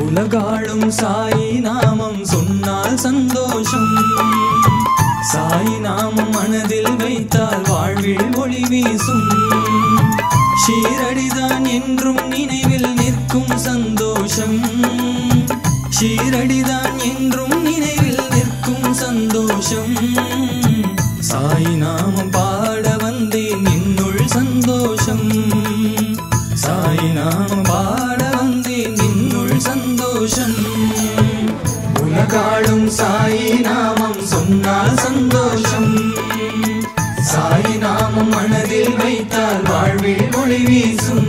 உலகாளும் சாயி நாமம் சொன்னால் சந்தோஷம் சாயி நாமம் மனதில் வைத்தால் வாழ்வில் ஒளி வீசும் ஷீரடிதான் என்றும் நினைவில் நிற்கும் சந்தோஷம் ஷீரடிதான் என்றும் நினைவில் நிற்கும் சந்தோஷம் சாய் நாமம் பாட வந்தேன் என்னுள் சந்தோஷம் சாய் நாமம் பாட வந்தேன் என்னுள் சந்தோஷம் உலகாளும் சாய் நாமம் சொன்னால் சந்தோஷம் சாய் நாமம் மனதில் வைத்தால் வாழ்வில் ஒளி வீசும்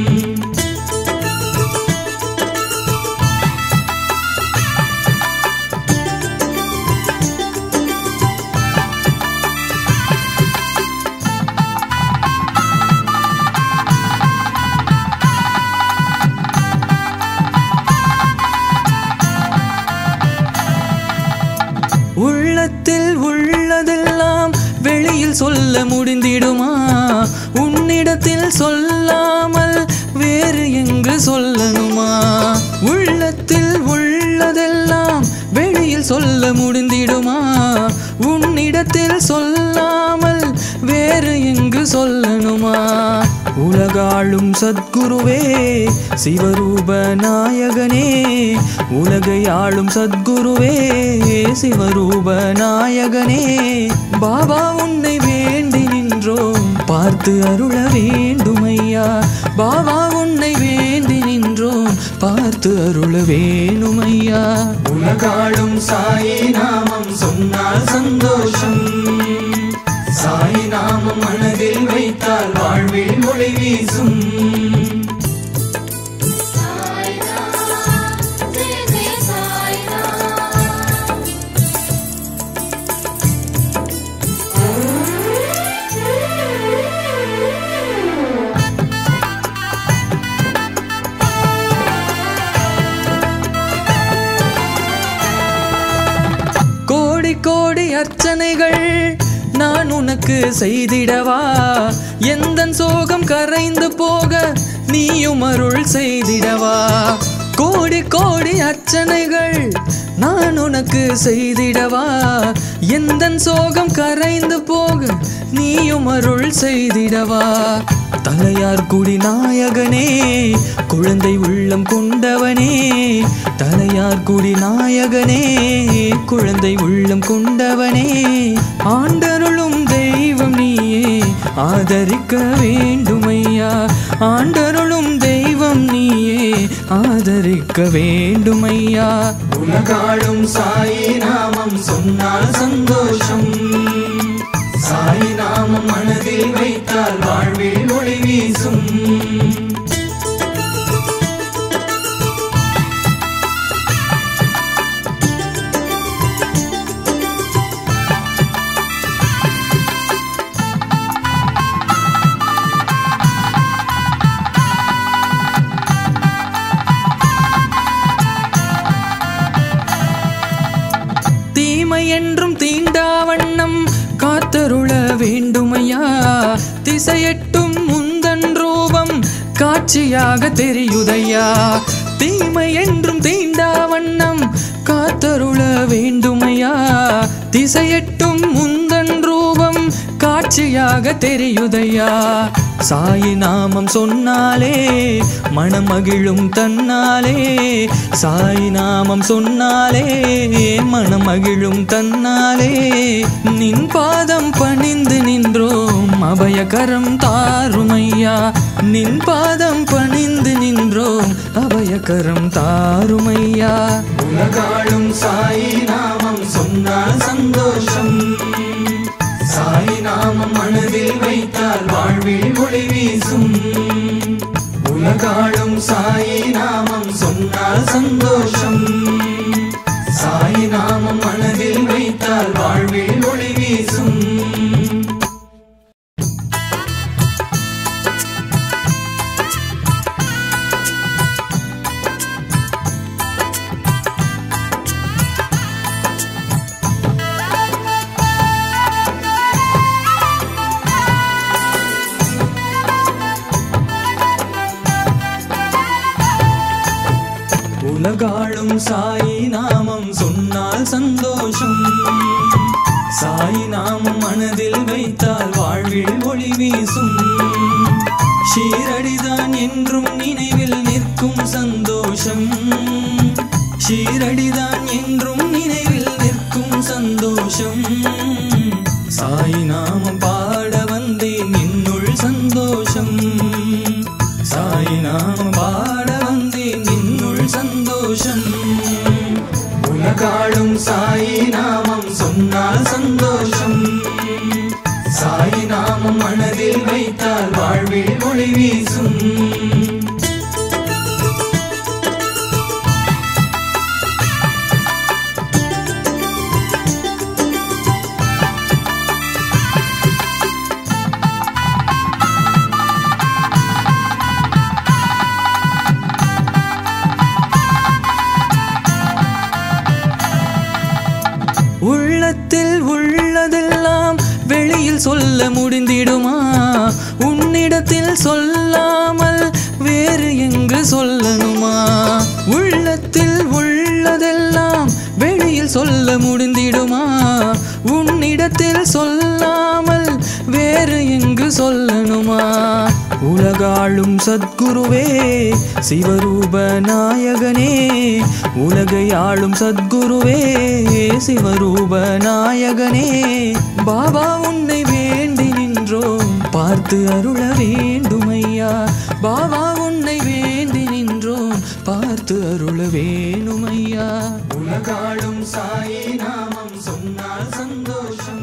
உள்ளத்தில் உள்ளதெல்லாம் வெளியில் சொல்ல முடிந்திடுமா உன்னிடத்தில் சொல்லாமல் வேறு எங்கு சொல்லணுமா உள்ளத்தில் உள்ளதெல்லாம் வெளியில் சொல்ல முடிந்திடுமா உன்னிடத்தில் சொல்லாமல் வேறு எங்கு சொல்லணுமா உலகாளும் சத்குருவே சிவரூப நாயகனே உலகை ஆளும் சத்குருவே சிவரூப நாயகனே பாபா உன்னை வேண்டி நின்றோம் பார்த்து அருள வேண்டுமையா பாபா உன்னை வேண்டி நின்றோம் பார்த்து அருள வேணுமையா உலகாளும் சாயி நாமம் சொன்னால் சந்தோஷம் சாய் நாமம் மனதில் வைத்தால் வாழ்வில் ஒளி வீசும் ஜெய ஜெய சாய்ராம் கோடி கோடி அர்ச்சனைகள் நான் உனக்கு செய்திடவா எந்தன் சோகம் கரைந்து போக நீயும் அருள் செய்திடவா கோடி கோடி அர்ச்சனைகள் நான் உனக்கு செய்திடவா எந்தன் சோகம் கரைந்து போக நீயும் அருள் செய்திடவா தலையார் குடி நாயகனே குழந்தை உள்ளம் கொண்டவனே தலையார் குடி நாயகனே குழந்தை உள்ளம் கொண்டவனே ஆண்டருளும் தெய்வம் நீயே ஆதரிக்க வேண்டுமையா ஆண்டருளும் தெய்வம் நீயே ஆதரிக்க வேண்டுமையா உலகாளும் சாயி நாமம் சொன்னால் சந்தோஷம் சாய் நாமம் மனதில் வைத்தால் வாழ்வில் ஒளி வீசும் தீமை என்றும் தீண்டா வண்ணம் காத்தருள வேண்டுமையா திசையட்டும் முந்தன் ரூபம் காட்சியாக தெரியுதையா தீமை என்றும் தீண்டா வண்ணம் காத்தருள வேண்டுமையா திசையட்டும் முந்தன் ரூபம் காட்சியாக தெரியுதையா சாயி நாமம் சொன்னாலே மனமகிழும் தன்னாலே சாய் நாமம் சொன்னாலே மனமகிழும் தன்னாலே நின் பாதம் பணிந்து நின்றோம் அபயகரம் தாருமையா நின் பாதம் பணிந்து நின்றோம் அபயகரம் தாருமையா உலகாளும் சாயி நாமம் சொன்னால் சந்தோஷம் சாய் நாமம் மனதில் வைத்தால் வாழ்வில் ஒளி வீசும் உலகாளும் சாயி நாமம் சொன்னால் சந்தோஷம் சாய் நாமம் மனதில் வைத்தால் வாழ்வில் ஒளி வீசும் உலகாளும் சாயி நாமம் சொன்னால் சந்தோஷம் சாயி நாமம் மனதில் வைத்தால் வாழ்வில் ஒளி வீசும் ஷீரடிதான் என்றும் நினைவில் நிற்கும் சந்தோஷம் ஷீரடிதான் என்றும் நினைவில் நிற்கும் சந்தோஷம் சாய் நாமம் பாட வந்தேன் என்னுள் சந்தோஷம் சாய் நாமம் பாட வந்தேன் என்னுள் சந்தோஷம் உலகாளும் சாய் நாமம் சொன்னால் சந்தோஷம் சாய் நாமம் மனதில் வைத்தால் வாழ்வில் ஒளி வீசும் உள்ளத்தில் உள்ளதெல்லாம் வெளியில் சொல்ல முடிந்திடுமா உன்னிடத்தில் சொல்லாமல் வேறு எங்கு சொல்லணுமா உள்ளத்தில் உள்ளதெல்லாம் வெளியில் சொல்ல முடிந்திடுமா உன்னிடத்தில் சொல்லாமல் வேறு எங்கு சொல்லணுமா உலகாளும் சத்குருவே சிவரூப நாயகனே உலகை ஆளும் சத்குருவே சிவரூப நாயகனே பாபா உன்னை வேண்டி நின்றோம் பார்த்து அருள வேண்டுமையா பாபா உன்னை வேண்டி நின்றோம் பார்த்து அருள வேணுமையா உலகாளும் சாயி நாமம் சொன்னால் சந்தோஷம்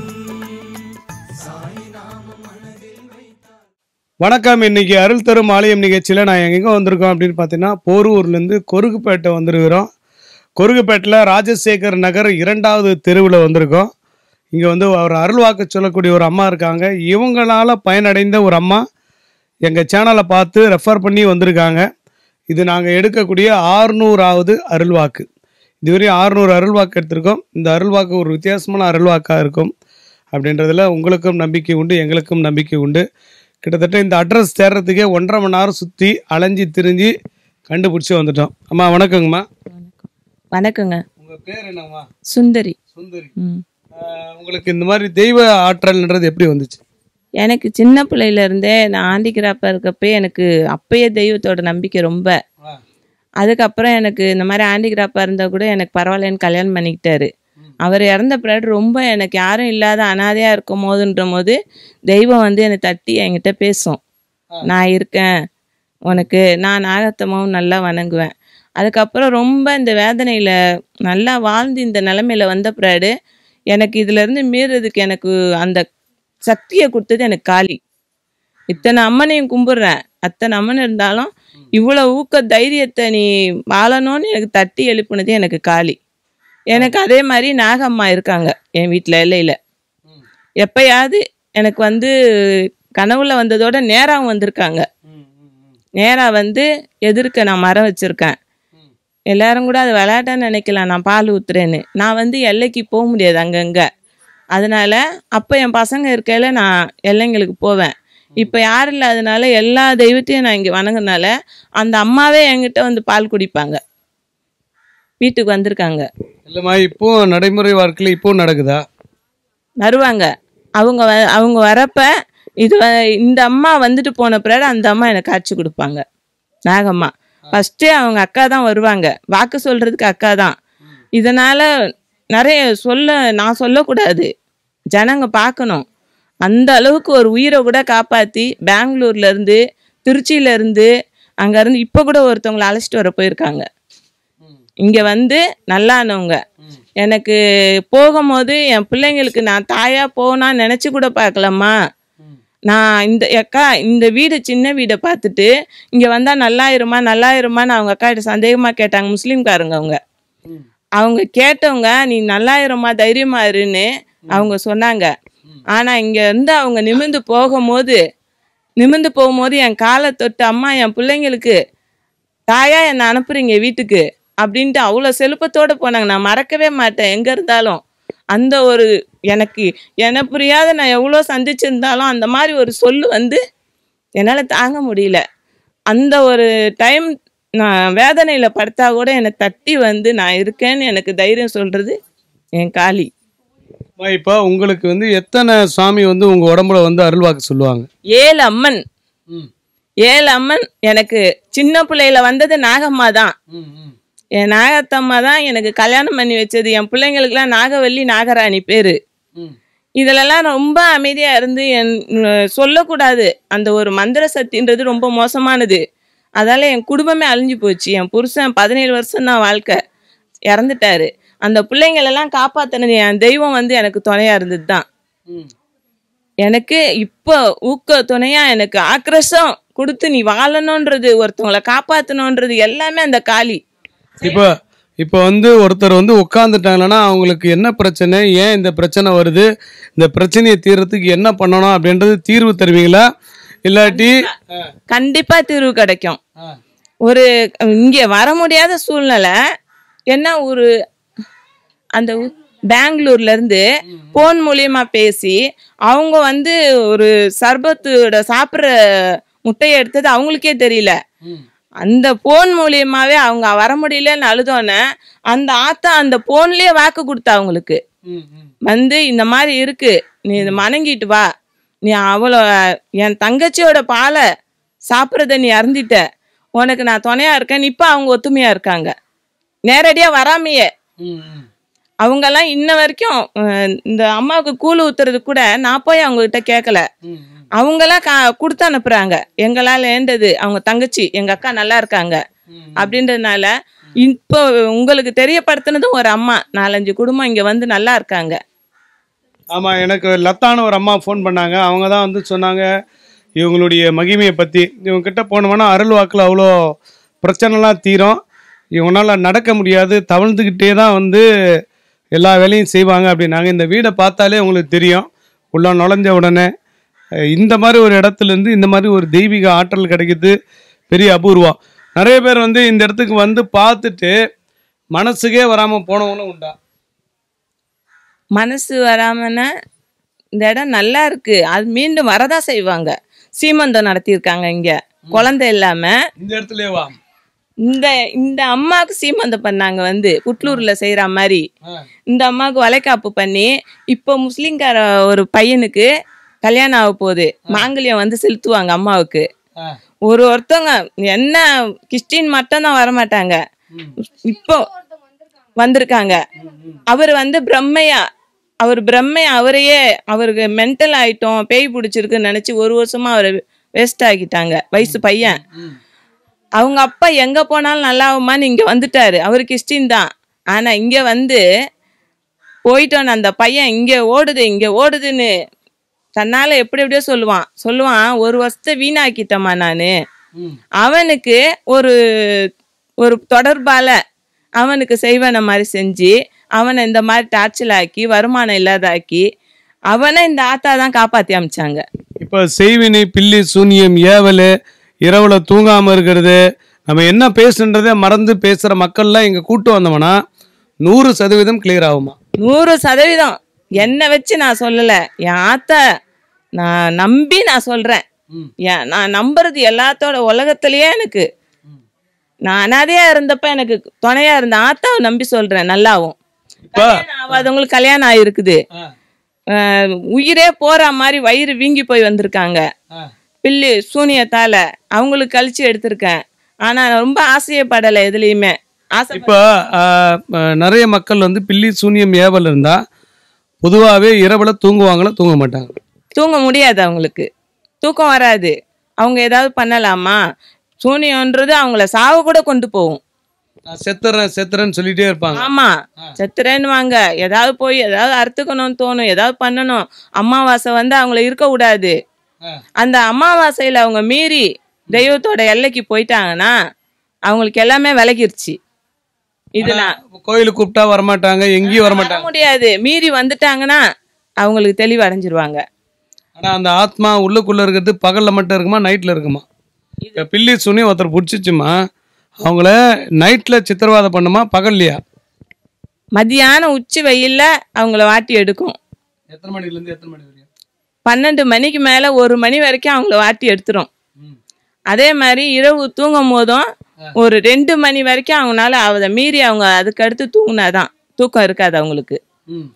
சாயி நாமம் மனதில் வைத்தால் வணக்கம் இன்னைக்கு அருள் தரும் ஆலயம் நிகழ்ச்சியில் நான் எங்கே வந்திருக்கோம் அப்படின்னு பார்த்தீங்கன்னா போரூர்லேருந்து கொருகுப்பேட்டை வந்திருக்கிறோம் கொருகுப்பேட்டில் ராஜசேகர் நகர் இரண்டாவது தெருவில் வந்திருக்கோம் இங்கே வந்து ஒரு அருள்வாக்கு சொல்லக்கூடிய ஒரு அம்மா இருக்காங்க இவங்களால பயனடைந்த ஒரு அம்மா எங்கள் சேனலை பார்த்து ரெஃபர் பண்ணி வந்திருக்காங்க இது நாங்கள் எடுக்கக்கூடிய ஆறுநூறாவது அருள்வாக்கு இதுவரையும் ஆறுநூறு அருள்வாக்கு எடுத்திருக்கோம் இந்த அருள்வாக்கு ஒரு வித்தியாசமான அருள்வாக்காக இருக்கும் அப்படின்றதுல உங்களுக்கும் நம்பிக்கை உண்டு எங்களுக்கும் நம்பிக்கை உண்டு கிட்டத்தட்ட இந்த அட்ரஸ் தேடுறதுக்கே ஒன்றரை மணி நேரம் சுற்றி அலைஞ்சி திரிஞ்சு கண்டுபிடிச்சி வந்துட்டோம் அம்மா வணக்கங்கம்மா வணக்கங்க உங்கள் பேர் என்னம்மா சுந்தரி சுந்தரி ம். ஆஹ் உங்களுக்கு இந்த மாதிரி தெய்வ ஆற்றல்ன்றது எப்படி வந்துச்சு எனக்கு சின்ன பிள்ளையில இருந்தே நான் ஆண்டிகிராப்பா இருக்கப்பே எனக்கு அப்பயே தெய்வத்தோட நம்பிக்கை ரொம்ப அதுக்கப்புறம் எனக்கு இந்த மாதிரி ஆண்டிகிராப்பா இருந்தால் கூட எனக்கு பரவாயில்லன்னு கல்யாணம் பண்ணிக்கிட்டாரு அவர் இறந்த பிறகு ரொம்ப எனக்கு யாரும் இல்லாத அனாதையாக இருக்கும் போதுன்ற போது தெய்வம் வந்து என்னை தட்டி என்கிட்ட பேசும் நான் இருக்கேன் உனக்கு நான் நாகத்தமாவும் நல்லா வணங்குவேன் அதுக்கப்புறம் ரொம்ப இந்த வேதனையில் நல்லா வாழ்ந்து இந்த நிலமையில வந்த பிறகு எனக்கு இதுலேருந்து மீறதுக்கு எனக்கு அந்த சக்தியை கொடுத்தது எனக்கு காளி இத்தனை அம்மனையும் கும்பிடுறேன் அத்தனை அம்மன் இருந்தாலும் இவ்வளோ ஊக்க தைரியத்தை நீ வாழணும்னு எனக்கு தட்டி எழுப்புனது எனக்கு காளி எனக்கு அதே மாதிரி நாகம்மா இருக்காங்க என் வீட்டில் எல்லையில் எப்பயாவது எனக்கு வந்து கனவுல வந்ததோட நேராகவும் வந்திருக்காங்க நேரா வந்து எதிர்க்க நான் மரம் வச்சிருக்கேன் எல்லாரும் கூட அது விளையாட்டா நினைக்கலாம் நான் பால் ஊத்துறேன்னு நான் வந்து எல்லைக்கு போக முடியாது அங்கங்க அதனால அப்போ என் பசங்க இருக்கையில நான் எல்லைங்களுக்கு போவேன் இப்போ யாரும் இல்லாதனால எல்லா தெய்வத்தையும் நான் இங்கே வணங்குனால அந்த அம்மாவே என்கிட்ட வந்து பால் குடிப்பாங்க வீட்டுக்கு வந்திருக்காங்க இல்லைம்மா இப்போ நடைமுறை வாழ்க்கையில் இப்போ நடக்குதா வருவாங்க அவங்க வ- அவங்க வரப்ப இது வ- இந்த அம்மா வந்துட்டு போன பிறகு அந்த அம்மா எனக்கு காட்சி கொடுப்பாங்க நாகம்மா ஃபஸ்ட்டே அவங்க அக்கா தான் வருவாங்க வாக்கு சொல்றதுக்கு அக்கா தான் இதனால நிறைய சொல்ல நான் சொல்லக்கூடாது ஜனங்க பார்க்கணும் அந்த அளவுக்கு ஒரு உயிரை கூட காப்பாற்றி பெங்களூர்ல இருந்து திருச்சியில இருந்து அங்க இருந்து இப்போ கூட ஒருத்தவங்களை அழைச்சிட்டு வர போயிருக்காங்க இங்க வந்து நல்லானவங்க எனக்கு போகும்போது என் பிள்ளைங்களுக்கு நான் தாயா போனா நினைச்சு கூட பார்க்கலாமா நான் இந்த அக்கா இந்த வீடு சின்ன வீடை பார்த்துட்டு இங்க வந்தா நல்லாயிருமா நல்லாயிருமான்னு அவங்க அக்கா கிட்ட சந்தேகமா கேட்டாங்க முஸ்லீம்காரங்க அவங்க அவங்க கேட்டவங்க நீ நல்லாயிருமா தைரியமா இருன்னு அவங்க சொன்னாங்க ஆனா இங்க இருந்து அவங்க நிமிர்ந்து போகும்போது நிமிர்ந்து போகும்போது என் காலை தொட்டு அம்மா என் பிள்ளைங்களுக்கு தாயா என்னை அனுப்புறீங்க வீட்டுக்கு அப்படின்ட்டு அவ்வளோ செலுப்பத்தோட போனாங்க நான் மறக்கவே மாட்டேன் எங்க இருந்தாலும் அந்த ஒரு எனக்கு என புரியாத நான் எவ்வளோ சந்திச்சிருந்தாலும் அந்த மாதிரி ஒரு சொல்லு வந்து என்னால் தாங்க முடியல அந்த ஒரு டைம் நான் வேதனையில படுத்தா கூட என்னை தட்டி வந்து நான் இருக்கேன்னு எனக்கு தைரியம் சொல்றது என் காளி அம்மா, இப்போ உங்களுக்கு வந்து எத்தனை சாமி வந்து உங்க உடம்புல வந்து அருள்வாக்கு சொல்லுவாங்க ஏழு அம்மன் ஏழு அம்மன் எனக்கு சின்ன பிள்ளையில வந்தது நாகம்மா தான் என் நாகத்தம்மா தான் எனக்கு கல்யாணம் பண்ணி வச்சது என் பிள்ளைங்களுக்குலாம் நாகவல்லி நாகராணி பேரு இதிலெல்லாம் ரொம்ப அமைதியா இருந்து என் உம், சொல்லக்கூடாது அந்த ஒரு மந்திர சக்தின்றது ரொம்ப மோசமானது அதால என் குடும்பமே அழிஞ்சு போச்சு என் புருஷன் பதினேழு வருஷம் தான் வாழ்க்கை இறந்துட்டாரு அந்த பிள்ளைங்களெல்லாம் காப்பாத்தினது என் தெய்வம் வந்து எனக்கு துணையா இருந்தது தான் எனக்கு இப்போ ஊக்க துணையா எனக்கு ஆக்ரோஷம் கொடுத்து நீ வாழணுன்றது ஒருத்தவங்கள காப்பாத்தணுன்றது எல்லாமே அந்த காளி இப்போ இப்போ வந்து ஒருத்தர் வந்து உட்காந்துட்டாங்கன்னா அவங்களுக்கு என்ன பிரச்சனை ஏன் இந்த பிரச்சனை வருது இந்த பிரச்சனையை தீர்றதுக்கு என்ன பண்ணணும் அப்படின்றது தீர்வு தருவீங்களா இல்லாட்டி கண்டிப்பா தீர்வு கிடைக்கும் ஒரு இங்க வர முடியாத சூழ்நிலை என்ன ஒரு அந்த ஊ- பெங்களூர்ல இருந்து போன் மூலியமா பேசி அவங்க வந்து ஒரு சர்பத்தோட சாப்பிட்ற முட்டையை எடுத்தது அவங்களுக்கே தெரியல அந்த போன் மூலியமாவே அவங்க வர முடியலன்னு அழுதோன்னே அந்த ஆத்தா அந்த போன்லயே வாக்கு கொடுத்தா அவங்களுக்கு வந்து இந்த மாதிரி இருக்கு நீ இதை மணங்கிட்டு வா நீ அவ்வளோ என் தங்கச்சியோட பாலை சாப்பிட்றத நீ அருந்திட்ட உனக்கு நான் துணையா இருக்கேன் இப்போ அவங்க ஒத்துமையா இருக்காங்க நேரடியா வராமையே அவங்கெல்லாம் இன்ன வரைக்கும் அஹ், இந்த அம்மாவுக்கு கூழ் ஊத்துறது கூட நான் போய் அவங்க கிட்ட கேட்கல அவங்கெல்லாம் கா கொடுத்து அனுப்புறாங்க எங்களால் ஏண்டது அவங்க தங்கச்சி எங்க அக்கா நல்லா இருக்காங்க அப்படின்றதுனால இப்போ உங்களுக்கு தெரியப்படுத்தினதும் ஒரு அம்மா நாலஞ்சு குடும்பம் இங்க வந்து நல்லா இருக்காங்க ஆமா எனக்கு லத்தான ஒரு அம்மா ஃபோன் பண்ணாங்க அவங்க தான் வந்து சொன்னாங்க இவங்களுடைய மகிமையை பத்தி இவங்க கிட்ட போனோம்னா அருள் வாக்குல அவ்வளோ பிரச்சனைலாம் தீரும் இவங்களால நடக்க முடியாது தவழ்ந்துக்கிட்டே தான் வந்து எல்லா வேலையும் செய்வாங்க அப்படின்னாங்க இந்த வீடை பார்த்தாலே உங்களுக்கு தெரியும் உள்ள நுழைஞ்ச உடனே அஹ், இந்த மாதிரி ஒரு இடத்துல இருந்து இந்த மாதிரி ஒரு தெய்வீக ஆற்றல் கிடைக்குது பெரிய அபூர்வம் நிறைய பேர் வந்து இந்த இடத்துக்கு வந்து பார்த்துட்டு மனசுக்கே வராம போனவங்களும் உண்டா மனசு வராமன்னா இந்த இடம் நல்லா இருக்கு அது மீண்டும் வரதா செய்வாங்க சீமந்தம் நடத்தியிருக்காங்க இங்க குழந்தை இல்லாம இந்த இடத்துலயே வா இந்த இந்த அம்மாவுக்கு சீமந்தம் பண்ணாங்க வந்து புட்லூர்ல செய்யற மாதிரி இந்த அம்மாவுக்கு வளைகாப்பு பண்ணி இப்போ முஸ்லீம்கார ஒரு பையனுக்கு கல்யாணம் ஆக போகுது மாங்கல்யம் வந்து செலுத்துவாங்க அம்மாவுக்கு ஒரு ஒருத்தவங்க என்ன கிறிஸ்டின் மட்டும் தான் வரமாட்டாங்க இப்போ வந்திருக்காங்க அவர் வந்து பிரம்மையா அவர் பிரம்மையா அவரையே அவருக்கு மென்டல் ஆயிட்டோம் பேய் பிடிச்சிருக்குன்னு நினைச்சு ஒரு வருஷமா அவர் வேஸ்ட் ஆக்கிட்டாங்க வயசு பையன் அவங்க அப்பா எங்க போனாலும் நல்லா ஆகுமான்னு இங்க வந்துட்டாரு அவர் கிறிஸ்டின் தான் ஆனா இங்க வந்து போயிட்டோன்னு அந்த பையன் இங்க ஓடுது இங்க ஓடுதுன்னு தன்னால எப்படி எப்படியோ சொல்லுவான் சொல்லுவான் ஒரு வருஷத்தை வீணாக்கிட்டேம்மா நானு அவனுக்கு ஒரு ஒரு தொடர்பால அவனுக்கு செய்வன மாதிரி செஞ்சு அவனை இந்த மாதிரி டார்ச்சல் ஆக்கி வருமானம் இல்லாதாக்கி அவனை இந்த ஆத்தா தான் காப்பாத்தி அமிச்சாங்க இப்போ செய்வினை பில்லி சூனியம் ஏவல் இரவுல தூங்காம இருக்கிறது நம்ம என்ன பேசுன்றதை மறந்து பேசுற மக்கள்லாம் இங்க கூட்டு வந்தோம்னா நூறு சதவீதம் கிளியர் ஆகுமா நூறு சதவீதம் என்னை வச்சு நான் சொல்லலை என் ஆத்தா நான் நம்பி நான் சொல்கிறேன் ஏன் நான் நம்புறது எல்லாத்தோட உலகத்திலேயே எனக்கு நான் அனாதையா இருந்தப்ப எனக்கு துணையா இருந்த ஆத்தாவை நம்பி சொல்றேன் நல்லாவும் இப்போ கல்யாணம் ஆகாதவங்களுக்கு கல்யாணம் ஆயிருக்குது அஹ் உயிரே போற மாதிரி வயிறு வீங்கி போய் வந்திருக்காங்க பில்லு சூனியத்தால அவங்களுக்கு கழிச்சு எடுத்திருக்கேன் ஆனா ரொம்ப ஆசையப்படலை எதுலையுமே ஆசை இப்போ ஆஹ், ஆஹ், நிறைய மக்கள் வந்து பில்லி சூனியம் ஏவல் இருந்தா பொதுவாகவே இரவுல தூங்குவாங்களா தூங்க மாட்டாங்க தூங்க முடியாது அவங்களுக்கு தூக்கம் வராது அவங்க ஏதாவது பண்ணலாமா சூனியம்ன்றது அவங்கள சாவு கூட கொண்டு போகும் நான் செத்துறேன் செத்துறேன்னு சொல்லிட்டே இருப்பாங்க ஆமா செத்துறேன்னு வாங்க ஏதாவது போய் ஏதாவது அறுத்துக்கணும்னு தோணும் ஏதாவது பண்ணணும் அமாவாசை வந்து அவங்கள இருக்க விடாது அந்த அமாவாசையில அவங்க மீறி தெய்வத்தோட எல்லைக்கு போயிட்டாங்கன்னா அவங்களுக்கு எல்லாமே விலகிருச்சு இது நான் கோயிலுக்கு கூப்பிட்டா வரமாட்டாங்க எங்கேயும் வர வரமாட்டாங்க முடியாது மீறி வந்துட்டாங்கன்னா அவங்களுக்கு தெளிவு அடைஞ்சிருவாங்க ஆனா அந்த ஆத்மா உள்ளுக்குள்ள இருக்கிறது பகல்ல மட்டும் இருக்குமா நைட்ல இருக்குமா இப்போ பில்லி சூனியம் ஒருத்தர் பிடிச்சிச்சுமா அவங்கள நைட்ல சித்திரவதை பண்ணுமா பகல்லையா மதியானம் உச்சி வெயில்ல அவங்கள வாட்டி எடுக்கும் எத்தனை மணில இருந்து எத்தனை மணி வரைக்கும் பன்னெண்டு மணிக்கு மேல ஒரு மணி வரைக்கும் அவங்கள வாட்டி எடுத்துரும் அதே மாதிரி இரவு தூங்கும் போதும் ஒரு ரெண்டு மணி வரைக்கும் அவங்களால அதை மீறி அவங்க அதுக்கு அடுத்து தூங்கினாதான் தூக்கம் இருக்காது அவங்களுக்கு ம்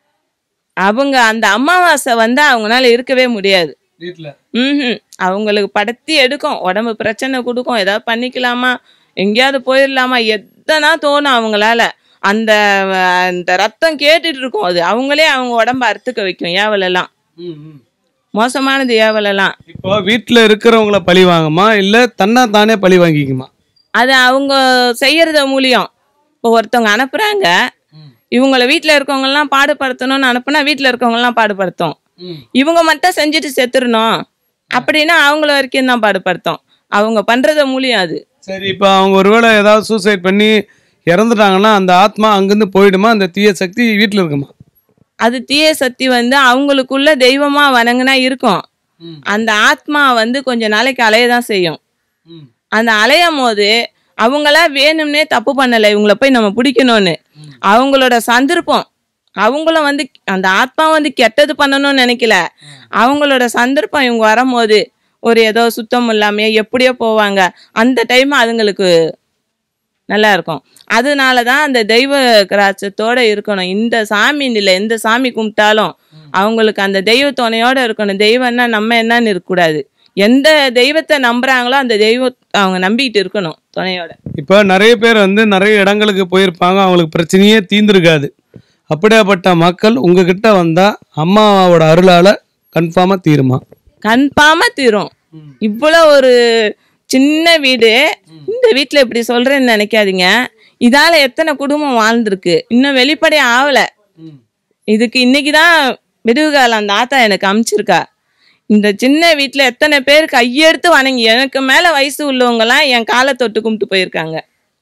அவங்க அந்த அமாவாசை வந்தா அவங்களால இருக்கவே முடியாது வீட்டில் ம் அவங்களுக்கு படுத்தி எடுக்கும் உடம்பு பிரச்சனை கொடுக்கும் ஏதாவது பண்ணிக்கலாமா எங்கேயாவது போயிடலாமா எத்தனா தோணும் அவங்களால அந்த அஹ், அந்த ரத்தம் கேட்டுட்டு இருக்கும் அது அவங்களே அவங்க உடம்ப அறுத்துக்க வைக்கும் ஏவலெல்லாம் ம் ம் மோசமானது ஏவலெல்லாம் இப்போ வீட்டில் இருக்கிறவங்கள பழி வாங்குமா இல்லை தன்னை தானே பழி வாங்கிக்குமா அது அவங்க செய்யறத மூலியம் இப்போ ஒருத்தவங்க அனுப்புறாங்க இவங்கள வீட்டில் இருக்கவங்கெல்லாம் பாடுபடுத்தணும்னு அனுப்புனா வீட்டில் இருக்கவங்கெல்லாம் பாடுபடுத்தும் இவங்க மட்டும் செஞ்சுட்டு செத்துறணும் அப்படின்னா அவங்கள வரைக்கும் தான் பாடுபடுத்தும் அவங்க பண்றத மூலியம் அது சரி இப்போ அவங்க ஒருவேளை ஏதாவது சூசைட் பண்ணி இறந்துட்டாங்கன்னா அந்த ஆத்மா அங்கேருந்து போயிடுமா அந்த தீய சக்தி வீட்டில் இருக்குமா அது தீய சக்தி வந்து அவங்களுக்குள்ள தெய்வமா வணங்குனா இருக்கும் அந்த ஆத்மா வந்து கொஞ்ச நாளைக்கு அலைய தான் செய்யும் அந்த அலையும் போது அவங்களா வேணும்னே தப்பு பண்ணலை இவங்கள போய் நம்ம பிடிக்கணும்னு அவங்களோட சந்தர்ப்பம் அவங்களும் வந்து அந்த ஆத்மா வந்து கெட்டது பண்ணணும்னு நினைக்கல அவங்களோட சந்தர்ப்பம் இவங்க வரும்போது ஒரு ஏதோ சுத்தம் இல்லாமையே எப்படியோ போவாங்க அந்த டைம் அதுங்களுக்கு நல்லா இருக்கும் அதனால தான் அந்த தெய்வ கராட்சத்தோட இருக்கணும் இந்த சாமி இல்லை எந்த சாமி கும்பிட்டாலும் அவங்களுக்கு அந்த தெய்வ துணையோட இருக்கணும் தெய்வம்னா நம்ம என்னன்னு இருக்கக்கூடாது எந்த தெய்வத்தை நம்புறாங்களோ அந்த தெய்வம் அவங்க நம்பிக்கிட்டு இருக்கணும் துணையோட இப்போ நிறைய பேர் வந்து நிறைய இடங்களுக்கு போயிருப்பாங்க அவங்களுக்கு பிரச்சனையே தீர்ந்துருக்காது அப்படியாப்பட்ட மக்கள் உங்ககிட்ட வந்தால் அம்மாவோட அருளால் கன்ஃபார்மாக தீருமா கன்ஃபார்மா தீரும் இவ்வளோ ஒரு சின்ன வீடு இந்த வீட்டில் இப்படி சொல்றேன்னு நினைக்காதீங்க இதால எத்தனை குடும்பம் வாழ்ந்திருக்கு இன்னும் வெளிப்படை ஆகல இதுக்கு இன்னைக்கு தான் விடுவுகாலம் அந்த ஆத்தா எனக்கு அமிச்சிருக்கா இந்த சின்ன வீட்டில் எத்தனை பேர் கையெடுத்து வணங்கி எனக்கு மேலே வயசு உள்ளவங்கலாம் என் காலை தொட்டு கும்பிட்டு போயிருக்காங்க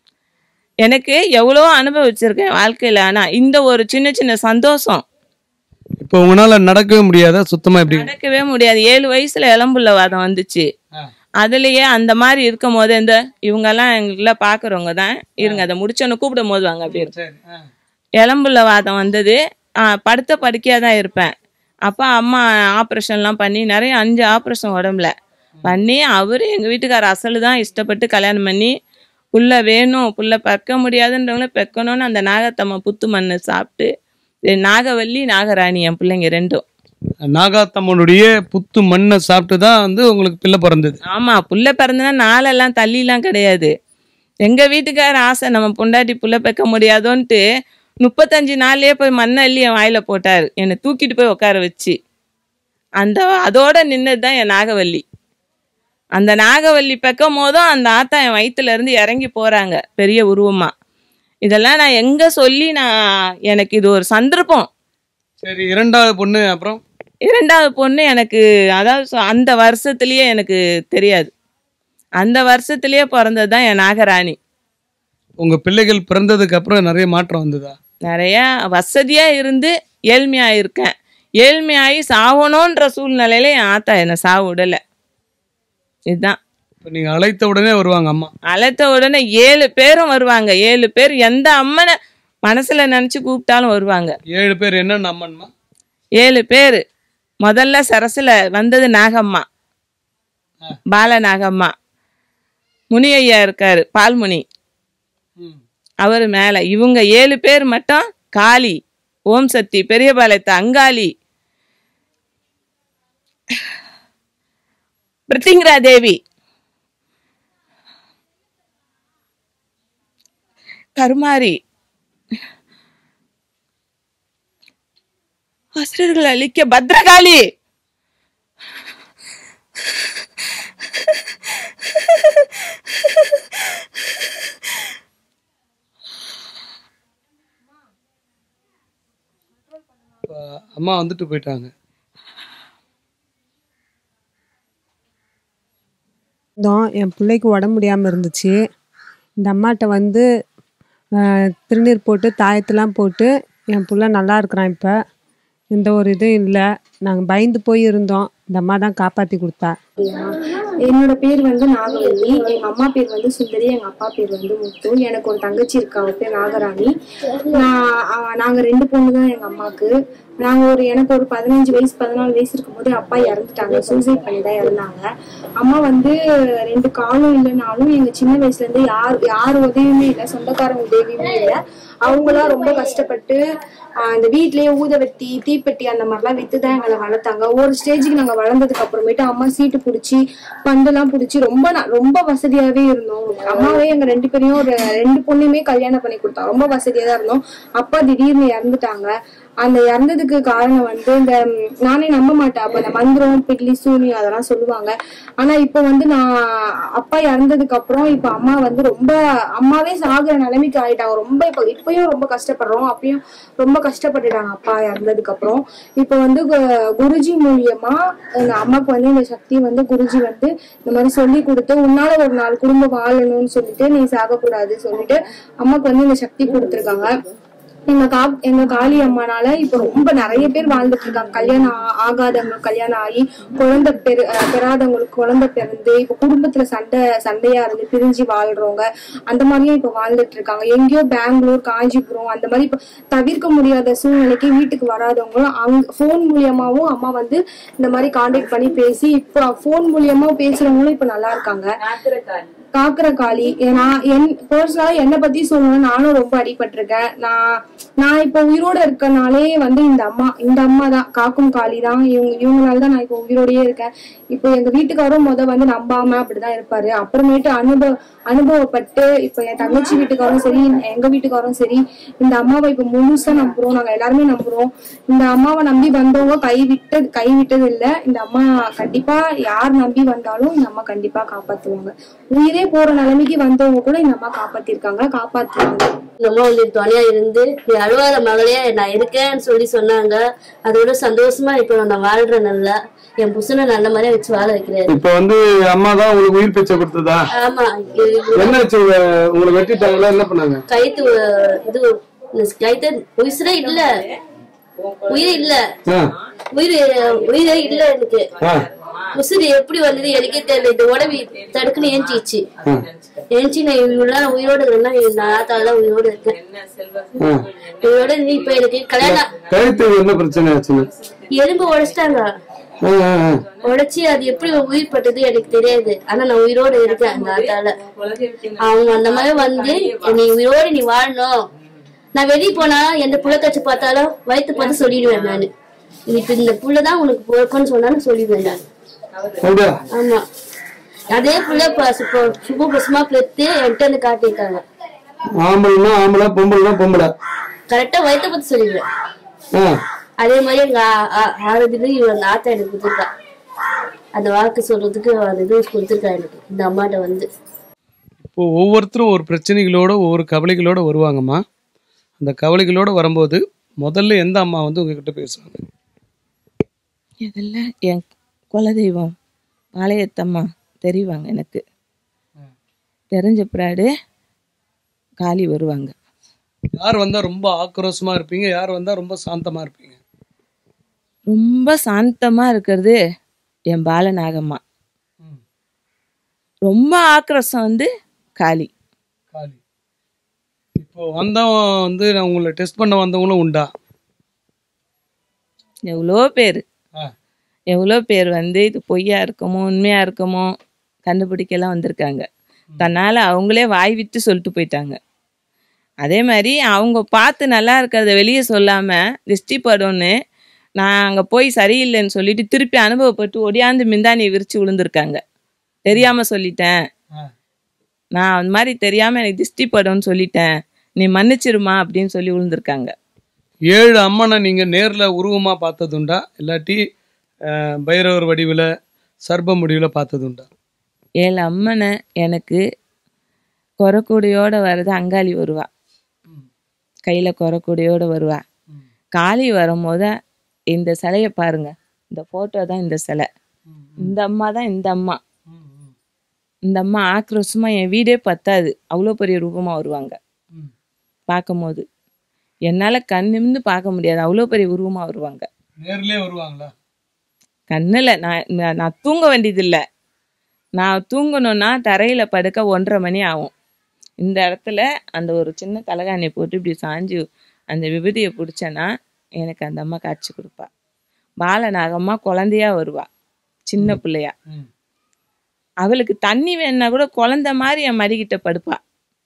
எனக்கு எவ்வளோ அனுபவிச்சிருக்கேன் வாழ்க்கையில் ஆனால் இந்த ஒரு சின்ன சின்ன சந்தோஷம் இப்போ உங்களால் நடக்கவே முடியாதா சுத்தமாக எப்படி நடக்கவே முடியாது ஏழு வயசுல இளம்புள்ள வாதம் வந்துச்சு அதுலயே அந்த மாதிரி இருக்கும் போது இந்த இவங்கெல்லாம் எங்களுக்குள்ள பாக்குறவங்க தான் இருங்க அதை முடிச்சோன்னு கூப்பிடும் போது வாங்க அப்படி இருக்கு இளம்புள்ள வாதம் வந்தது ஆ, படுத்த படுக்கையாக தான் இருப்பேன் அப்போ அம்மா ஆப்ரேஷன்லாம் பண்ணி நிறைய அஞ்சு ஆப்ரேஷன் உடம்புல பண்ணி அவர் எங்கள் வீட்டுக்கார அசலு தான் இஷ்டப்பட்டு கல்யாணம் பண்ணி புள்ள வேணும் புள்ள பெக்க முடியாதுன்றவங்கள பெக்கணும்னு அந்த நாகத்தம்மா புத்து மண்ணு சாப்பிட்டு இது நாகவல்லி நாகராணி என் பிள்ளைங்க ரெண்டும் நாகாத்தம்மனுடைய புத்து மண்ணை சாப்பிட்டு தான் வந்து உங்களுக்கு பிள்ளை பிறந்தது ஆமா புள்ள பிறந்தனா நாளெல்லாம் தள்ளிலாம் கிடையாது எங்க வீட்டுக்கார ஆசை நம்ம பொண்டாட்டி புள்ள பெக்க முடியாதோன்ட்டு முப்பத்தஞ்சு நாள்லயே போய் மண்ணை அள்ளி என் வாயில போட்டாரு என்னை தூக்கிட்டு போய் உட்கார வச்சு அந்த அதோட நின்னது தான் என் நாகவல்லி அந்த நாகவல்லி பெக்கும் போதும் அந்த ஆத்தா என் வயித்துல இருந்து இறங்கி போறாங்க பெரிய உருவமா இதெல்லாம் நான் எங்க சொல்லி நான் எனக்கு இது ஒரு சந்தர்ப்பம் சரி இரண்டாவது பொண்ணு அப்புறம் இரண்டாவது பொண்ணு எனக்கு அதாவது சொ- அந்த வருஷத்துலயே எனக்கு தெரியாது அந்த வருஷத்துலயே பிறந்தது தான் என் நாகராணி உங்கள் பிள்ளைகள் பிறந்ததுக்கு அப்புறம் நிறைய மாற்றம் வந்ததா நிறைய வசதியா இருந்து ஏழ்மையா இருக்கேன் ஏழ்மையாகி சாவணுன்ற சூழ்நிலையில என் ஆத்தா என்னை சாவு விடலை இதுதான் இப்போ நீங்கள் அழைத்த உடனே வருவாங்க அம்மா அழைத்த உடனே ஏழு பேரும் வருவாங்க ஏழு பேர் எந்த அம்மனை மனசுல நினைச்சு கூப்பிட்டாலும் வருவாங்க ஏழு பேர் என்னென்ன அம்மன்மா ஏழு பேர் முதல்ல சரசுல வந்தது நாகம்மா பால நாகம்மா முனி ஐயா இருக்காரு பால்முனி அவர் மேல இவங்க ஏழு பேர் மட்டும் காளி ஓம் சக்தி பெரியபாளையத்து அங்காளி பிரித்திங்கரா தேவி கருமாரி அசுரர்கள் அழிக்க பத்ரகாளி இப்போ அம்மா வந்துட்டு போயிட்டாங்க இருந்தோம் என் பிள்ளைக்கு உடம்பு முடியாமல் இருந்துச்சு இந்த அம்மாட்ட வந்து ஆஹ், திருநீர் போட்டு தாயத்தெல்லாம் போட்டு என் புள்ள நல்லா இருக்கிறான் இப்போ எந்த ஒரு இதுவும் இல்லை நாங்கள் பயந்து போய் இருந்தோம் இந்த அம்மா தான் காப்பாற்றி கொடுத்தா என்னோட பேர் வந்து நாகவல்லி எங்க அம்மா பேர் வந்து சுந்தரி எங்க அப்பா பேர் வந்து முத்து எனக்கு ஒரு தங்கச்சி இருக்கா அவ பேர் நாகராணி நான் அஹ், நாங்க ரெண்டு பொண்ணு தான் எங்க அம்மாக்கு நாங்க ஒரு எனக்கு ஒரு பதினஞ்சு வயசு பதினாலு வயசு இருக்கும்போது அப்பா இறந்துட்டாங்க சூசைட் பண்ணி தான் இறந்தாங்க அம்மா வந்து ரெண்டு காலும் இல்லைனாலும் எங்க சின்ன வயசுல இருந்து யார் யார் உதவியுமே இல்லை சொந்தக்காரங்க உதவியுமே இல்லை அவங்களா ரொம்ப கஷ்டப்பட்டு ஆஹ் இந்த வீட்லயே ஊதவத்தி தீப்பெட்டி அந்த மாதிரிலாம் வித்து தான் எங்களை வளர்த்தாங்க ஒரு ஸ்டேஜுக்கு நாங்க வளர்ந்ததுக்கு அப்புறமேட்டு அம்மா சீட்டு பிடிச்சி பந்தெல்லாம் பிடிச்சி ரொம்ப ந- ரொம்ப வசதியாவே இருந்தோம் அம்மாவே எங்க ரெண்டு பேரையும் ஒரு ரெண்டு பொண்ணுமே கல்யாணம் பண்ணி கொடுத்தோம் ரொம்ப வசதியா தான் இருந்தோம் அப்பா திடீர்னு இறந்துட்டாங்க அந்த இறந்ததுக்கு காரணம் வந்து இந்த ம், நானே நம்ப மாட்டேன் அப்ப இந்த மந்திரம் பிட்லி சூனி அதெல்லாம் சொல்லுவாங்க ஆனா இப்ப வந்து நான் அப்பா இறந்ததுக்கு அப்புறம் இப்ப அம்மா வந்து ரொம்ப அம்மாவே சாகுற நிலைமைக்கு ஆயிட்டாங்க ரொம்ப இப்ப இப்பயும் ரொம்ப கஷ்டப்படுறோம் அப்பயும் ரொம்ப கஷ்டப்பட்டுட்டாங்க அப்பா இறந்ததுக்கு அப்புறம் இப்ப வந்து கு- குருஜி மூலியமா எங்க அம்மாக்கு வந்து இந்த சக்தி வந்து குருஜி வந்து இந்த மாதிரி சொல்லி கொடுத்து உன்னால ஒரு நாள் குடும்பம் வாழணும்னு சொல்லிட்டு நீ சாகக்கூடாது சொல்லிட்டு அம்மாக்கு வந்து இந்த சக்தி கொடுத்துருக்காங்க எங்க கா எங்க காளி அம்மானால இப்ப ரொம்ப நிறைய பேர் வாழ்ந்துட்டு இருக்காங்க கல்யாணம் ஆ- ஆகாதவங்க கல்யாணம் ஆகி குழந்தை பெரு அஹ் பெறாதவங்களுக்கு குழந்தை பிறந்து இப்ப குடும்பத்துல சண்டை சண்டையா இருந்து பிரிஞ்சு வாழ்றவங்க அந்த மாதிரியும் இப்ப வாழ்ந்துட்டு இருக்காங்க எங்கேயோ பெங்களூர் காஞ்சிபுரம் அந்த மாதிரி இப்ப தவிர்க்க முடியாத சூழ்நிலைக்கு வீட்டுக்கு வராதவங்களும் அங்க போன் மூலியமாவும் அம்மா வந்து இந்த மாதிரி கான்டாக்ட் பண்ணி பேசி இப்ப போன் மூலியமா பேசுறவங்களும் இப்ப நல்லா இருக்காங்க காக்கிற காளி நான் என் பர்சனலா என்னை பத்தி சொல்லணும் நானும் ரொம்ப அடிபட்டிருக்கேன் நான் நான் இப்ப உயிரோட இருக்கனாலே வந்து இந்த அம்மா இந்த அம்மா தான் காக்கும் காளி தான் இவங்க இவங்களால தான் நான் இப்ப உயிரோடயே இருக்கேன் இப்போ எங்க வீட்டுக்காரரும் முத வந்து நம்பாம அப்படிதான் இருப்பாரு அப்புறமேட்டு அனுபவ அனுபவப்பட்டு இப்ப என் தங்கச்சி வீட்டுக்காரும் சரி எங்க வீட்டுக்காரும் சரி இந்த அம்மாவை இப்ப முழுசா நம்புறோம் நாங்க எல்லாருமே நம்புறோம் இந்த அம்மாவை நம்பி வந்தவங்க கை விட்டு கை விட்டது இல்ல இந்த அம்மா கண்டிப்பா யார் நம்பி வந்தாலும் இந்த அம்மா கண்டிப்பா காப்பாத்துவாங்க உயிரே போற நிலைமைக்கு வந்தவங்க கூட இந்த அம்மா காப்பாத்திருக்காங்க காப்பாத்துவாங்க இந்த அம்மா வந்து துணையா இருந்து நீ அழுவாத மகளே நான் இருக்கேன்னு சொல்லி சொன்னாங்க அதோட சந்தோஷமா இப்ப நான் வாழ்றேன் நல்லா என் புருஷனை நல்ல மாதிரியா வச்சு வாழ வைக்கிறாரு இப்ப வந்து அம்மா தான் உங்களுக்கு உயிர் பிச்சை கொடுத்ததா ஆமா இது- என்ன ஆச்சு உங்க- உங்களை வெட்டிட்டாங்களா என்ன பண்ணாங்க கைத்து அஹ், இது இந்த கைத்து உயிரே இல்ல உயிரே இல்ல ஆ, உயிர் உயிரே இல்ல எனக்கு ஆ, உசுறு எப்படி வந்தது எனக்கே தெரியல இந்த உடம்பு தடுக்குன்னு ஏஞ்சிச்சு ஏஞ்சி நான் இவ்வளவு உயிரோட இருக்கேன்னா நான் தான் உயிரோட இருக்கேன் ஆ. உயிரோட இருந்து இப்ப எனக்கு கல்யாணம் கழுத்து என்ன பிரச்சனை ஆச்சுன்னு எலும்பு உடைச்சிட்டாங்க ஆ, ஆ, ஆ. உடைச்சி அது எப்படி உயிர் பட்டது எனக்கு தெரியாது ஆனா நான் உயிரோட இருக்கேன் அந்த ஆத்தால அவங்க அந்த மாதிரி வந்து நீ உயிரோட நீ வாழணும் நான் வெளியே போனா எந்த புள்ள கட்சி பார்த்தாலும் வயிற்று பார்த்து சொல்லிடுவேன் நானு இப்ப இந்த புள்ளதான் உனக்கு பொறுப்புன்னு சொன்னாலும் சொல்லிடுவேன் நான் அப்படியா? ஆமா அதே புள்ள ப- இப்போ சுப பசுமா பெத்து என்கிட்ட வந்து காட்டியிருக்காங்க ஆம்பளைன்னா ஆம்பளை பொம்பளைனா பொம்பளை கரெக்டா வயிற்று பார்த்து சொல்லிடுவேன் ஆ, அதே மாதிரி எங்க ஆ- ஆ- ஆறுதுல இவன் ஆத்தா எனக்கு கொடுத்துருக்கா அந்த வாக்கு சொல்றதுக்கு அந்த இது கொடுத்துருக்கா எனக்கு இந்த அம்மாட்ட வந்து இப்போ ஒவ்வொருத்தரும் ஒரு பிரச்சனைகளோட ஒவ்வொரு கவலைகளோட வருவாங்கம்மா அந்த கவலைகளோட வரும்போது முதல்ல எந்த அம்மா வந்து உங்ககிட்ட பேசுவாங்க இதில் என் குலதெய்வம் பாளையத்தம்மா தெரிவாங்க எனக்கு தெரிஞ்ச பிறாடு காளி வருவாங்க யார் வந்தா ரொம்ப ஆக்ரோஷமா இருப்பீங்க யார் வந்தா ரொம்ப சாந்தமா இருப்பீங்க ரொம்ப சாந்தமாக இருக்கிறது என் பாலநாகம்மா ம். ரொம்ப ஆக்ரோஷம் வந்து காளி காளி இப்போ வந்தவன் வந்து நான் உங்களை டெஸ்ட் பண்ண வந்தவங்களும் உண்டா எவ்வளோ பேர் ஆ. எவ்வளோ பேர் வந்து இது பொய்யா இருக்குமோ உண்மையா இருக்குமோ கண்டுபிடிக்கலாம் வந்திருக்காங்க தன்னால் அவங்களே வாய் விட்டு சொல்லிட்டு போயிட்டாங்க அதே மாதிரி அவங்க பார்த்து நல்லா இருக்கிறத வெளியே சொல்லாமல் திருஷ்டி படும்னு நான் அங்கே போய் சரியில்லைன்னு சொல்லிட்டு திருப்பி அனுபவப்பட்டு ஒடியாந்து மிந்தானி விரிச்சு விழுந்திருக்காங்க தெரியாமல் சொல்லிட்டேன் ஆ. நான் அந்த மாதிரி தெரியாமல் எனக்கு திருஷ்டி படும்னு சொல்லிட்டேன் நீ மன்னிச்சிருமா அப்படின்னு சொல்லி விழுந்திருக்காங்க ஏழு அம்மனை நீங்க நேர்ல உருவமா பார்த்ததுண்டா இல்லாட்டி அஹ், பைரவர் வடிவில் சர்ப முடிவில் பார்த்ததுண்டா ஏழு அம்மனை எனக்கு குறக்கூடியோட வர்றது அங்காளி வருவா கையில் குறக்கூடியோட வருவா காளி வரும்போது இந்த சிலையை பாருங்க இந்த ஃபோட்டோ தான் இந்த சிலை இந்த அம்மா தான் இந்த அம்மா இந்த அம்மா ஆக்ரோஷமா என் வீடே பத்தாது அவ்வளோ பெரிய ரூபமாக வருவாங்க ம். பார்க்கும்போது என்னால் கண் நிமிர்ந்து பார்க்க முடியாது அவ்வளோ பெரிய உருவமாக வருவாங்க நேர்லயே வருவாங்களா கண்ணில் நான் நான் நான் தூங்க வேண்டியதில்லை நான் தூங்கணும்னா தரையில் படுக்க ஒன்றரை மணி ஆகும் இந்த இடத்துல அந்த ஒரு சின்ன தலகாணியை போட்டு இப்படி சாஞ்சு அந்த விபூதியை பிடிச்சேன்னா எனக்கு அந்த அம்மா காட்சி கொடுப்பா பாலநாகம்மா குழந்தையா வருவா சின்ன பிள்ளையா ம். அவளுக்கு தண்ணி வேணும்னா கூட குழந்தை மாதிரி என் மடிக்கிட்ட படுப்பா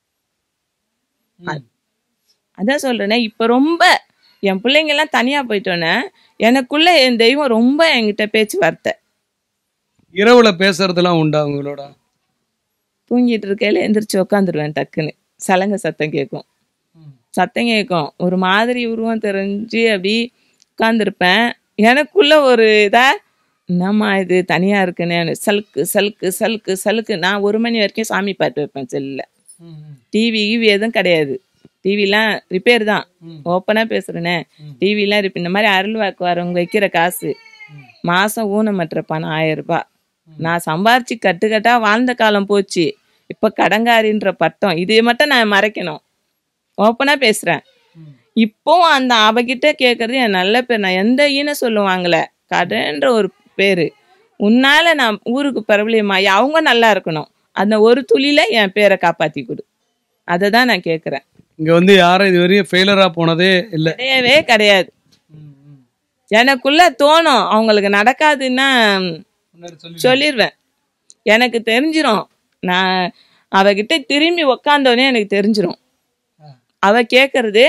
ம். அதான் சொல்றேனே இப்ப ரொம்ப என் பிள்ளைங்க எல்லாம் தனியா போயிட்டோன்னே எனக்குள்ள என் தெய்வம் ரொம்ப என்கிட்ட பேச்சுவார்த்தை இரவுல பேசுறதெல்லாம் உண்டா உங்களோட தூங்கிட்டு இருக்கையில எந்திரிச்சு உட்காந்துருவேன் டக்குன்னு சலங்க சத்தம் கேட்கும் ம். சத்தம் கேட்கும் ஒரு மாதிரி உருவம் தெரிஞ்சு அப்படி உட்காந்துருப்பேன் எனக்குள்ள ஒரு இதா என்னம்மா இது தனியா இருக்குன்னு சலுக்கு சலுக்கு சலுக்கு சலுக்கு நான் ஒரு மணி வரைக்கும் சாமி பாட்டு வைப்பேன் செல்லில் டிவி கிவி எதுவும் கிடையாது டிவிலாம் ரிப்பேர் தான் ம். ஓப்பனாக பேசுகிறேனே ம். டிவிலாம் ரிப்பேர் இந்த மாதிரி அருள் வாக்கு வரவங்க வைக்கிற காசு மாதம் ஊனமற்ற பணம் ஆயிரம் ரூபாய் நான் சம்பாரிச்சு கட்டுக்கட்டா வாழ்ந்த காலம் போச்சு இப்போ கடங்காரின்ற பட்டம் இது மட்டும் நான் மறைக்கணும் ஓப்பனாக பேசுகிறேன் இப்போவும் அந்த அவகிட்ட கேட்கறது என் நல்ல பேர் நான் எந்த ஈன சொல்லுவாங்கல கடன்ற ஒரு பேர் உன்னால நான் ஊருக்கு பிரபலியமாயி அவங்க நல்லா இருக்கணும் அந்த ஒரு துளியில என் பேரை காப்பாத்தி கொடு அதை தான் நான் கேட்குறேன் இங்க வந்து யாரும் இது வரையும் ஃபெயிலரா போனதே இல்ல கிடையவே கிடையாது எனக்குள்ள தோணும் அவங்களுக்கு நடக்காதுன்னா சொல்லிடுவேன் எனக்கு தெரிஞ்சிரும் நான் அவகிட்ட திரும்பி உக்காந்தோடனே எனக்கு தெரிஞ்சிரும் அவ கேட்கறது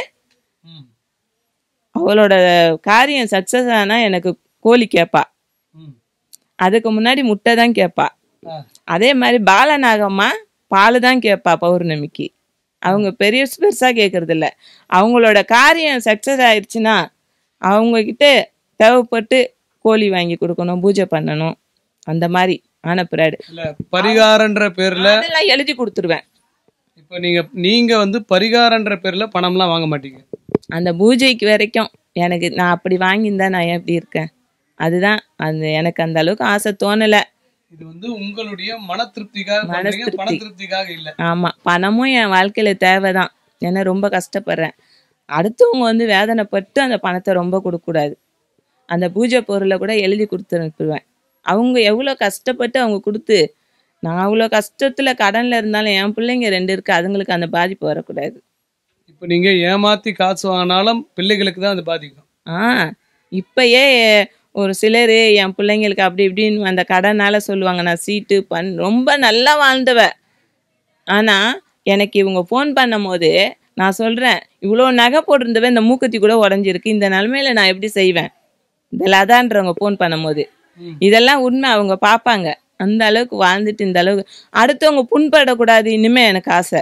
அவளோட காரியம் சக்சஸ் ஆனா எனக்கு கோழி கேட்பா அதுக்கு முன்னாடி முட்டை தான் கேட்பா அதே மாதிரி பாலநாகம்மா பால் தான் கேட்பா பௌர்ணமிக்கு அவங்க பெரிய பெருசா கேட்கறது இல்ல அவங்களோட காரியம் சக்சஸ் ஆயிடுச்சுன்னா அவங்க கிட்ட தேவைப்பட்டு கோழி வாங்கி கொடுக்கணும் பூஜை பண்ணணும் அந்த மாதிரி ஆன பிறாடு இல்ல பரிகாரன்ற பேர்ல அதெல்லாம் எழுதி கொடுத்துருவேன் இப்ப நீங்க நீங்க வந்து பரிகாரன்ற பேர்ல பணம்லாம் வாங்க மாட்டீங்க அந்த பூஜைக்கு வரைக்கும் எனக்கு நான் அப்படி வாங்கியிருந்தா நான் ஏன் இப்படி இருக்கேன் அதுதான் அந்த எனக்கு அந்த அளவுக்கு ஆசை தோணல இது வந்து உங்களுடைய மன திருப்திக்காக பண்றீங்க மனதிருப்தி. பண திருப்திக்காக இல்ல ஆமா பணமும் என் வாழ்க்கையில தேவைதான் ஏன்னா ரொம்ப கஷ்டப்படுறேன் அடுத்தவங்க வந்து வேதனைப்பட்டு அந்த பணத்தை ரொம்ப கொடுக்கக்கூடாது அந்த பூஜை பொருளை கூட எழுதி கொடுத்து அனுப்பிடுவேன் அவங்க எவ்வளோ கஷ்டப்பட்டு அவங்க கொடுத்து நான் அவ்வளோ கஷ்டத்துல கடன்ல இருந்தாலும் என் பிள்ளைங்க ரெண்டு இருக்கு அதுங்களுக்கு அந்த பாதிப்பு வரக்கூடாது இப்ப நீங்க ஏமாத்தி காசு வாங்கினாலும் பிள்ளைகளுக்கு தான் அது பாதிக்கும் ஆ இப்பயே ஒரு சிலர் என் பிள்ளைங்களுக்கு அப்படி இப்படின்னு அந்த கடனால சொல்லுவாங்க நான் சீட்டு பண் ரொம்ப நல்லா வாழ்ந்தவ ஆனா எனக்கு இவங்க ஃபோன் பண்ணும் போது நான் சொல்றேன் இவ்வளோ நகை போட்டிருந்தவ இந்த மூக்குத்தி கூட உடஞ்சிருக்கு இந்த நிலமையில நான் எப்படி செய்வேன் இந்த லதான்றவங்க ஃபோன் பண்ணும்போது இதெல்லாம் உண்மை அவங்க பார்ப்பாங்க அந்த அளவுக்கு வாழ்ந்துட்டு இந்த அளவுக்கு அடுத்தவங்க புண்படக்கூடாது இனிமே எனக்கு ஆசை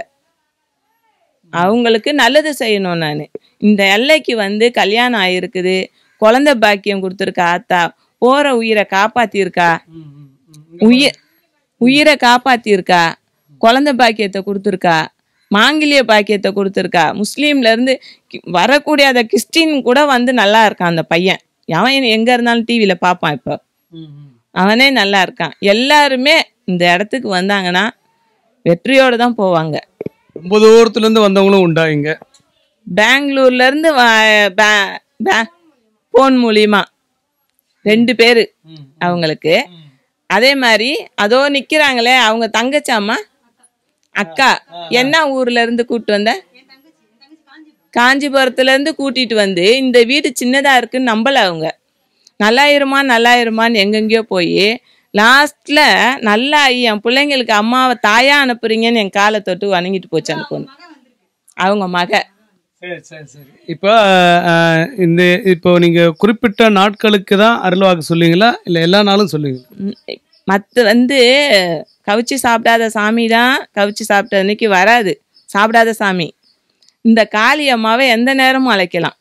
அவங்களுக்கு நல்லது செய்யணும் நான் இந்த எல்லைக்கு வந்து கல்யாணம் ஆயிருக்குது குழந்தை பாக்கியம் கொடுத்துருக்கா ஆத்தா போற உயிரை காப்பாத்திருக்கா உயிர் உயிரை காப்பாத்திருக்கா குழந்தை பாக்கியத்தை கொடுத்துருக்கா மாங்கிலிய பாக்கியத்தை கொடுத்துருக்கா முஸ்லீம்ல இருந்து கி- வரக்கூடிய அந்த கிறிஸ்டின் கூட வந்து நல்லா இருக்கான் அந்த பையன் அவன் எங்க இருந்தாலும் டிவியில பார்ப்பான் இப்போ அவனே நல்லா இருக்கான் எல்லாருமே இந்த இடத்துக்கு வந்தாங்கன்னா வெற்றியோட தான் போவாங்க ரொம்ப தூரத்துல இருந்து வந்தவங்களும் உண்டா இங்க பெங்களூர்ல இருந்து வ- பே- பே- போன் மூலியமா ரெண்டு பேரு அவங்களுக்கு அதே மாதிரி அதோ நிக்கிறாங்களே அவங்க தங்கச்சாமா அக்கா என்ன ஊர்ல இருந்து கூட்டு வந்த காஞ்சிபுரத்துல இருந்து கூட்டிட்டு வந்து இந்த வீடு சின்னதா இருக்குன்னு நம்பல அவங்க நல்லாயிருமா நல்லாயிருமான்னு எங்கெங்கேயோ போய் லாஸ்ட்ல நல்லா என் பிள்ளைங்களுக்கு அம்மாவை தாயா அனுப்புறீங்கன்னு என் காலை தொட்டு வணங்கிட்டு போச்சு அந்த பொண்ணு அவங்க மக சரி சரி சரி இப்போ அஹ், இந்த இப்போ நீங்க குறிப்பிட்ட நாட்களுக்கு தான் அருள்வாக்கு சொல்லுவீங்களா இல்ல எல்லா நாளும் சொல்லுவீங்களா மற்ற வந்து கவிச்சு சாப்பிடாத சாமி தான் கவிச்சு சாப்பிட்ட அன்னைக்கு வராது சாப்பிடாத சாமி இந்த காளி அம்மாவை எந்த நேரமும் அழைக்கலாம்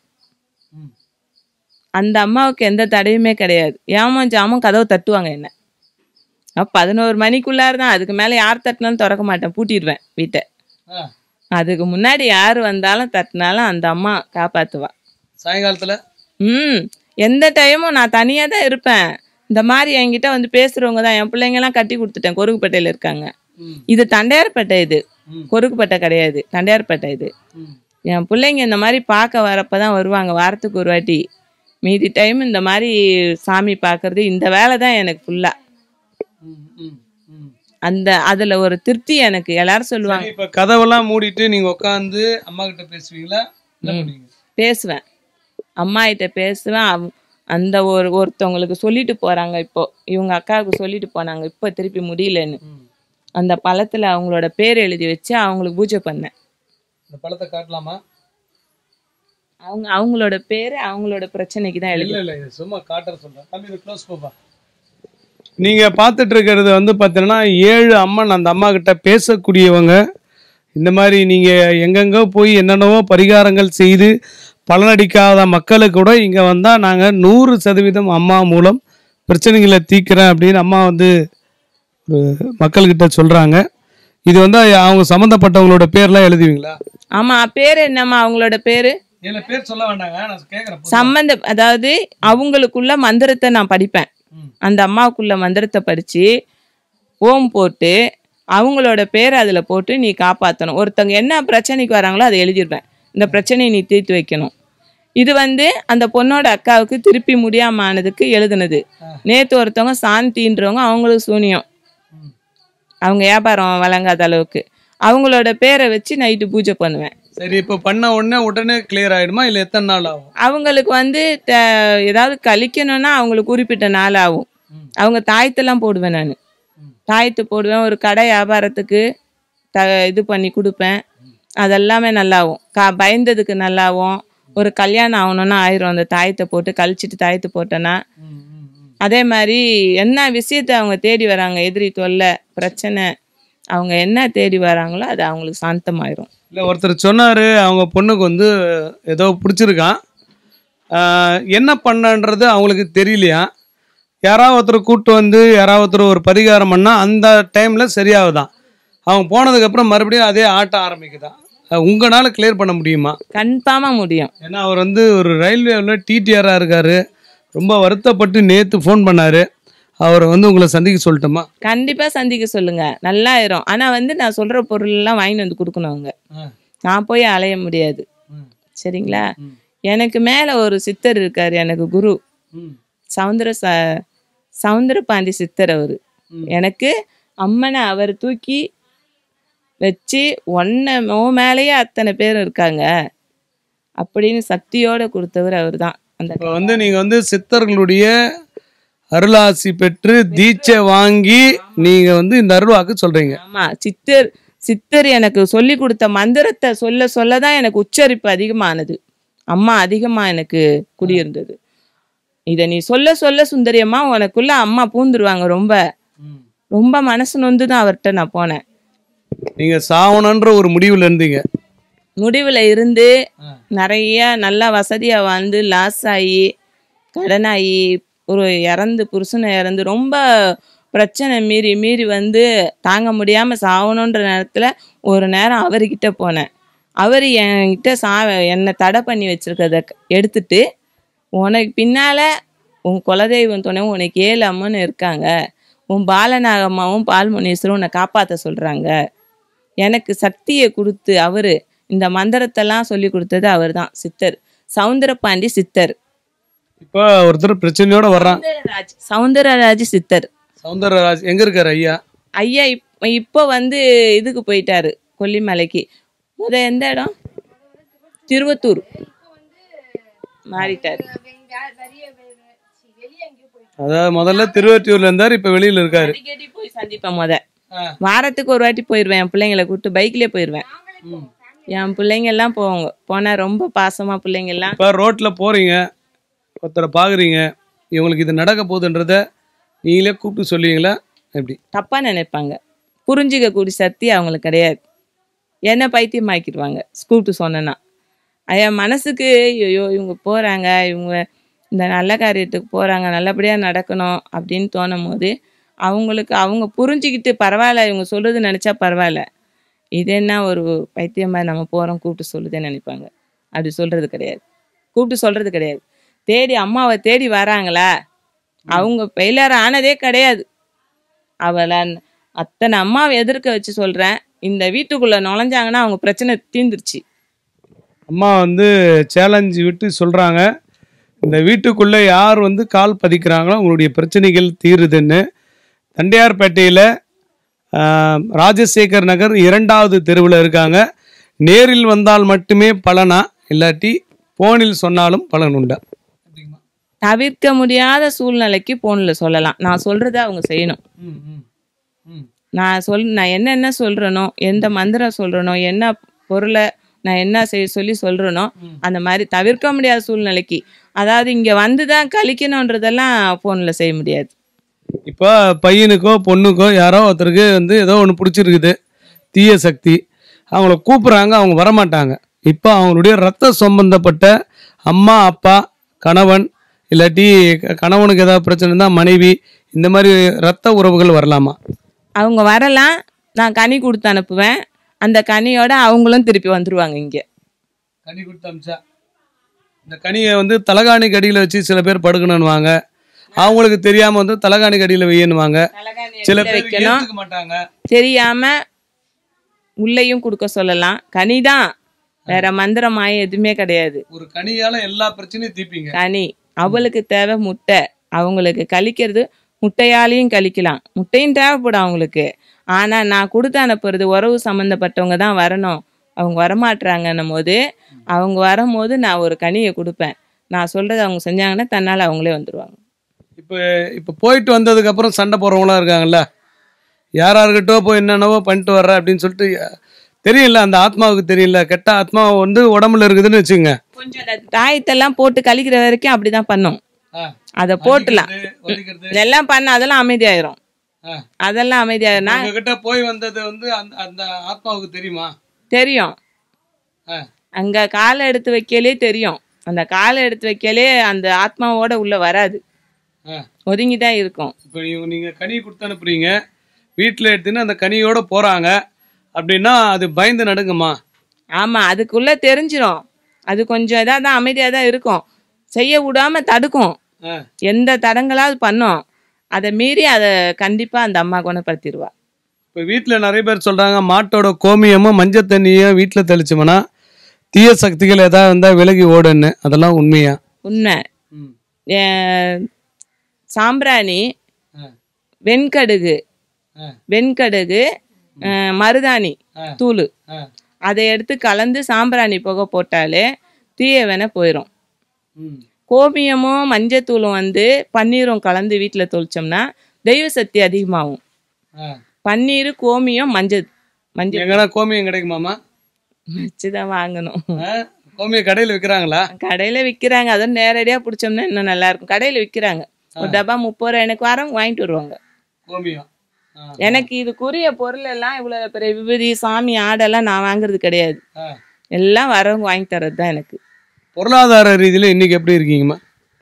அந்த அம்மாவுக்கு எந்த தடையுமே கிடையாது ஏமாம் ஜாமும் கதவை தட்டுவாங்க என்ன அப்ப பதினோரு மணிக்குள்ளார தான் அதுக்கு மேலே யார் தட்டினாலும் திறக்க மாட்டேன் பூட்டிடுவேன் வீட்டை அதுக்கு முன்னாடி யார் வந்தாலும் தட்டினாலும் அந்த அம்மா காப்பாத்துவா சாயங்காலத்துல ம் எந்த டைமும் நான் தனியாக தான் இருப்பேன் இந்த மாதிரி என்கிட்ட வந்து பேசுறவங்க தான் என் பிள்ளைங்கெல்லாம் கட்டி கொடுத்துட்டேன் கொருக்குப்பேட்டையில் இருக்காங்க இது தண்டையார்பேட்டை இது கொருக்குப்பேட்டை கிடையாது தண்டையார்பேட்டை இது என் பிள்ளைங்க இந்த மாதிரி பார்க்க வரப்ப தான் வருவாங்க வாரத்துக்கு ஒரு வாட்டி மீதி டைம் இந்த மாதிரி சாமி பார்க்கறது இந்த வேலை தான் எனக்கு ஃபுல்லாக அந்த அதில் ஒரு திருப்தி எனக்கு எல்லாரும் சொல்லுவாங்க இப்ப கதவெல்லாம் மூடிட்டு நீங்க உட்காந்து அம்மா கிட்ட பேசுவீங்களா என்ன பண்ணுவீங்க பேசுவேன் அம்மா கிட்ட பேசுவேன் அவ- அந்த ஒரு ஒருத்தவங்களுக்கு சொல்லிட்டு போறாங்க இப்போ இவங்க அக்காவுக்கு சொல்லிட்டு போனாங்க இப்போ திருப்பி முடியலன்னு அந்த பழத்துல அவங்களோட பேர் எழுதி வச்சு அவங்களுக்கு பூஜை பண்ணேன் இந்த பழத்தை காட்டலாமா அவங்க அவங்களோட பேரு அவங்களோட பிரச்சனைக்கு தான் எழுதி இல்ல இல்ல இது சும்மா காட்டுற சொல்றேன் தம்பி இது க்ளோஸ் போப்பா நீங்க பார்த்துட்டு இருக்கிறது வந்து பார்த்தீங்கன்னா ஏழு அம்மன் அந்த அம்மா கிட்ட பேசக்கூடியவங்க இந்த மாதிரி நீங்க எங்கெங்கோ போய் என்னென்னவோ பரிகாரங்கள் செய்து பலனடிக்காத மக்களுக்கு கூட இங்க வந்தா நாங்க நூறு சதவீதம் அம்மா மூலம் பிரச்சனைகளை தீர்க்கிறேன் அப்படின்னு அம்மா வந்து ஒரு மக்கள்கிட்ட சொல்றாங்க இது வந்து அவங்க சம்மந்தப்பட்டவங்களோட பேர்லாம் எழுதுவீங்களா ஆமா பேர் என்னம்மா அவங்களோட பேரு இதுல பேர் சொல்ல வேண்டாங்க நான் கேட்குறேன் சம்பந்த அதாவது அவங்களுக்குள்ள மந்திரத்தை நான் படிப்பேன் அந்த அம்மாவுக்குள்ள மந்திரத்தை படிச்சு ஓம் போட்டு அவங்களோட பேர் அதில் போட்டு நீ காப்பாற்றணும் ஒருத்தவங்க என்ன பிரச்சனைக்கு வராங்களோ அதை எழுதிடுவேன் இந்த பிரச்சனையை நீ தீர்த்து வைக்கணும் இது வந்து அந்த பொண்ணோட அக்காவுக்கு திருப்பி முடியாம ஆனதுக்கு எழுதுனது நேத்து ஒருத்தவங்க சாந்தின்றவங்க அவங்களுக்கு சூனியம் அவங்க வியாபாரம் வழங்காத அளவுக்கு அவங்களோட பேரை வச்சு நைட்டு பூஜை பண்ணுவேன் சரி இப்போ பண்ண உடனே உடனே கிளியர் ஆயிடுமா இல்லை எத்தனை நாள் ஆகும் அவங்களுக்கு வந்து த- ஏதாவது கழிக்கணும்னா அவங்களுக்கு குறிப்பிட்ட நாள் ஆகும் அவங்க தாயத்தெல்லாம் போடுவேன் நான் தாயத்து போடுவேன் ஒரு கடை வியாபாரத்துக்கு த இது பண்ணி கொடுப்பேன் அதெல்லாமே நல்லாவும் கா பயந்ததுக்கு நல்லாவும் ஒரு கல்யாணம் ஆகணும்னா ஆயிரும் அந்த தாயத்தை போட்டு கழிச்சிட்டு தாயத்து போட்டேன்னா அதே மாதிரி என்ன விஷயத்தை அவங்க தேடி வராங்க எதிரி தொல்லை பிரச்சனை அவங்க என்ன தேடி வராங்களோ அது அவங்களுக்கு சாந்தமாயிரும் இல்லை ஒருத்தர் சொன்னார் அவங்க பொண்ணுக்கு வந்து ஏதோ பிடிச்சிருக்கான் ஆஹ் என்ன பண்ணன்றது அவங்களுக்கு தெரியலையா யாராவது ஒருத்தர் கூப்பிட்டு வந்து யாராவது ஒருத்தர் ஒரு பரிகாரம் பண்ணால் அந்த டைமில் சரியாகுதான் அவங்க போனதுக்கப்புறம் மறுபடியும் அதே ஆட்டம் ஆரம்பிக்குதான் அஹ் உங்களால கிளியர் பண்ண முடியுமா கன்ஃபார்மாக முடியும் ஏன்னா அவர் வந்து ஒரு ரயில்வேவில் டிடிஆராக இருக்கார் ரொம்ப வருத்தப்பட்டு நேற்று ஃபோன் பண்ணார் அவரை வந்து உங்களை சந்திக்க சொல்லட்டுமா கண்டிப்பா சந்திக்க சொல்லுங்க நல்லா ஆயிரும் ஆனா வந்து நான் சொல்ற பொருள் எல்லாம் வாங்கிட்டு வந்து கொடுக்கணும் அவங்க நான் போய் அலைய முடியாது சரிங்களா எனக்கு மேல ஒரு சித்தர் இருக்காரு எனக்கு குரு சவுந்தர ச சவுந்தர பாண்டி சித்தர் அவரு எனக்கு அம்மனை அவர் தூக்கி வச்சு ஒன்ன மோ மேலேயே அத்தனை பேர் இருக்காங்க அப்படின்னு சக்தியோட கொடுத்தவர் அவர் தான் அந்த இப்போ வந்து நீங்கள் வந்து சித்தர்களுடைய அருளாசி பெற்று தீட்சை வாங்கி நீங்கள் வந்து இந்த அருள்வாக்கு சொல்கிறீங்க ஆமா சித்தர் சித்தர் எனக்கு சொல்லி கொடுத்த மந்திரத்தை சொல்ல சொல்ல தான் எனக்கு உச்சரிப்பு அதிகமானது அம்மா அதிகமா எனக்கு குடியிருந்தது இதை நீ சொல்ல சொல்ல சுந்தரியம்மா உனக்குள்ள அம்மா பூந்துருவாங்க ரொம்ப ரொம்ப மனசு நொந்து தான் அவர்கிட்ட நான் போனேன் நீங்கள் சாவணுன்ற ஒரு முடிவில் இருந்தீங்க முடிவில் இருந்து நிறைய நல்லா வசதியாக வாழ்ந்து லாஸ் ஆகி கடனாகி ஒரு இறந்து புருஷனை இறந்து ரொம்ப பிரச்சனை மீறி மீறி வந்து தாங்க முடியாமல் சாகணுன்ற நேரத்தில் ஒரு நேரம் அவர்கிட்ட போனேன் அவர் என்கிட்ட சா என்னை தடை பண்ணி வச்சிருக்கத எடுத்துட்டு உனக்கு பின்னால் உன் குலதெய்வம் துணை உனக்கு ஏழு அம்மன்னு இருக்காங்க உன் பாலநாகம்மாவும் பால்முனீஸ்வரும் உன்னை காப்பாற்ற சொல்கிறாங்க எனக்கு சக்தியை கொடுத்து அவரு இந்த மந்திரத்தெல்லாம் சொல்லி கொடுத்தது அவர்தான் சித்தர் சவுந்தரபாண்டி சித்தர் இப்போ ஒருத்தர் பிரச்சனையோட வர்றான் சவுந்தரராஜ் சவுந்தரராஜ் சித்தர் சவுந்தரராஜ் எங்கே இருக்கார் ஐயா ஐயா இப் இப்போ வந்து இதுக்கு போயிட்டாரு கொல்லிமலைக்கு முத எந்த இடம் திருவத்தூர் மாறிட்டாரு அதாவது முதல்ல திருவற்றியூர்ல இருந்தார் இப்போ வெளியில் இருக்காரு அடிக்கடி போய் சந்திப்பேன் முத வாரத்துக்கு ஒரு வாட்டி போயிடுவேன் என் பிள்ளைங்களை கூப்பிட்டு பைக்லயே போயிடுவேன் என் பிள்ளைங்க எல்லாம் போவாங்க போனா ரொம்ப பாசமா பிள்ளைங்க எல்லாம் இப்போ ரோட்டில் போகிறீங்க ஒருத்தரை பார்க்குறீங்க இவங்களுக்கு இது நடக்க போகுதுன்றத நீங்களே கூப்பிட்டு சொல்லுவீங்களா எப்படி தப்பா நினைப்பாங்க புரிஞ்சுக்க கூடிய சக்தி அவங்களுக்கு கிடையாது என்ன பைத்தியமாக்கிடுவாங்க கூப்பிட்டு சொன்னேன்னா என் மனசுக்கு ஐயோ இவங்க போகிறாங்க இவங்க இந்த நல்ல காரியத்துக்கு போகிறாங்க நல்லபடியாக நடக்கணும் அப்படின்னு தோணும் போது அவங்களுக்கு அவங்க புரிஞ்சுக்கிட்டு பரவாயில்ல இவங்க சொல்கிறது நினச்சா பரவாயில்ல இது என்ன ஒரு பைத்தியமாக நம்ம போகிறோம் கூப்பிட்டு சொல்லுதேன்னு நினைப்பாங்க அப்படி சொல்கிறது கிடையாது கூப்பிட்டு சொல்கிறது கிடையாது தேடி அம்மாவை தேடி வராங்களா அவங்க ஃபெயிலியர் ஆனதே கிடையாது அவளை அத்தனை அம்மாவை எதிர்க்க வச்சு சொல்கிறேன் இந்த வீட்டுக்குள்ளே நுழைஞ்சாங்கன்னா அவங்க பிரச்சனை தீந்துருச்சு அம்மா வந்து சேலஞ்சு விட்டு சொல்கிறாங்க இந்த வீட்டுக்குள்ளே யார் வந்து கால் பதிக்கிறாங்களோ உங்களுடைய பிரச்சனைகள் தீருதுன்னு தண்டையார்பேட்டையில் ஆஹ், ராஜசேகர் நகர் இரண்டாவது தெருவில் இருக்காங்க நேரில் வந்தால் மட்டுமே பலனா இல்லாட்டி போனில் சொன்னாலும் பலன் உண்டா தவிர்க்க முடியாத சூழ்நிலைக்கு ஃபோனில் சொல்லலாம் நான் சொல்கிறத அவங்க செய்யணும் நான் சொல் நான் என்னென்ன சொல்கிறனோ எந்த மந்திரம் சொல்கிறனோ என்ன பொருளை நான் என்ன செய்ய சொல்லி சொல்கிறனோ அந்த மாதிரி தவிர்க்க முடியாத சூழ்நிலைக்கு அதாவது இங்கே வந்து தான் கழிக்கணுன்றதெல்லாம் ஃபோனில் செய்ய முடியாது இப்போ பையனுக்கோ பொண்ணுக்கோ யாரோ ஒருத்தருக்கு வந்து ஏதோ ஒன்று பிடிச்சிருக்குது தீய சக்தி அவங்கள கூப்பிட்றாங்க அவங்க வரமாட்டாங்க இப்போ அவங்களுடைய ரத்த சம்பந்தப்பட்ட அம்மா அப்பா கணவன் இல்லாட்டி க- கணவனுக்கு ஏதாவது பிரச்சனை இருந்தால் மனைவி இந்த மாதிரி ரத்த உறவுகள் வரலாமா அவங்க வரலாம் நான் கனி கொடுத்து அனுப்புவேன் அந்த கனியோட அவங்களும் திருப்பி வந்துருவாங்க இங்கே கனி கொடுத்து அமிச்சா இந்த கனியை வந்து தலகாணி கடியில் வச்சு சில பேர் படுக்கணுன்னுவாங்க அவங்களுக்கு தெரியாம வந்து தலகாணி கடியில் வையணுவாங்க சில பேர் வைக்கணும் ஏத்துக்க மாட்டாங்க தெரியாம உள்ளேயும் கொடுக்க சொல்லலாம் கனி தான் வேற மந்திரம் மாயம் எதுவுமே கிடையாது ஒரு கனியால எல்லா பிரச்சனையும் தீப்பீங்க கனி அவளுக்கு தேவை முட்டை அவங்களுக்கு கழிக்கிறது முட்டையாலையும் கழிக்கலாம் முட்டையும் தேவைப்படும் அவங்களுக்கு ஆனா நான் கொடுத்து அனுப்புறது உறவு சம்மந்தப்பட்டவங்க தான் வரணும் அவங்க வரமாட்றாங்கன்னும் போது அவங்க வரும்போது நான் ஒரு கனியை கொடுப்பேன் நான் சொல்றதை அவங்க செஞ்சாங்கன்னா தன்னால் அவங்களே வந்துருவாங்க இப்போ இப்போ போயிட்டு வந்ததுக்கு அப்புறம் சண்டை போடுறவங்களாம் இருக்காங்கல்ல யார் யாருக்கிட்டோ போய் என்னென்னவோ பண்ணிட்டு வர்ற அப்படின்னு சொல்லிட்டு தெரியல அந்த ஆத்மாவுக்கு தெரியல கெட்ட ஆத்மா வந்து உடம்புல இருக்குதுன்னு வச்சுங்க கொஞ்சம் அந்த தாயத்தெல்லாம் போட்டு கழிக்கிற வரைக்கும் அப்படிதான் பண்ணும் அதை போட்டுலாம் இதெல்லாம் பண்ண அதெல்லாம் அமைதியாயிரும் ஆ. அதெல்லாம் அமைதியாயிரும் நான் கிட்ட போய் வந்தது வந்து அந்த அந்த ஆத்மாவுக்கு தெரியுமா தெரியும் ஆ. அங்க காலை எடுத்து வைக்கலே தெரியும் அந்த காலை எடுத்து வைக்கலே அந்த ஆத்மாவோட உள்ள வராது ஆ. ஒதுங்கி தான் இருக்கும் இப்போ நீங்க நீங்க கனி கொடுத்து அனுப்புறீங்க வீட்டில் எடுத்துன்னு அந்த கனியோட போறாங்க அப்படின்னா அது பயந்து நடுங்குமா ஆமா அதுக்குள்ள தெரிஞ்சிரும் அது கொஞ்சம் இதாக தான் அமைதியாக தான் இருக்கும் செய்ய விடாம தடுக்கும் ஆ. எந்த தடங்களாவது பண்ணும் அதை மீறி அதை கண்டிப்பா அந்த அம்மா குணப்படுத்திடுவா இப்போ வீட்டில் நிறைய பேர் சொல்றாங்க மாட்டோட கோமியமும் மஞ்சள் தண்ணியும் வீட்டில் தெளிச்சோம்னா தீய சக்திகள் ஏதாவது இருந்தால் விலகி ஓடுன்னு அதெல்லாம் உண்மையா உண்மை ம். ஏன், சாம்பிராணி ஆ. வெண்கடுகு ஆ. வெண்கடுகு அஹ், மருதாணி ஆ. தூள் ஆ. அதை எடுத்து கலந்து சாம்பிராணி புகை போட்டாலே தீய வேண போயிடும் ம். கோமியமும் மஞ்சத்தூளும் வந்து பன்னீரும் கலந்து வீட்டில் தொளிச்சோம்னா தெய்வ சக்தி அதிகமாகும் ஆ. பன்னீர் கோமியம் மஞ்சள் மஞ்சள் எங்கன்னா கோமியம் கிடைக்குமாமா வச்சு தான் வாங்கணும் ஆ? கோமியம் கடையில் விற்கிறாங்களா கடையில் விற்கிறாங்க அதுவும் நேரடியாக பிடிச்சோம்னா இன்னும் நல்லா இருக்கும் கடையில் விற்கிறாங்க ஒரு டப்பா முப்பது ரூபா எனக்கு வரவங்க வாங்கிட்டு வருவாங்க கோமியம் ஆ. எனக்கு இதுக்குரிய பொருள் எல்லாம் இவ்வளோ பெரிய விபூதி சாமி ஆடெல்லாம் நான் வாங்குறது கிடையாது ஆ. எல்லாம் வரவங்க வாங்கி தர்றது தான் எனக்கு பொருளாதார ரீதியில் இன்னைக்கு எப்படி இருக்கீங்கம்மா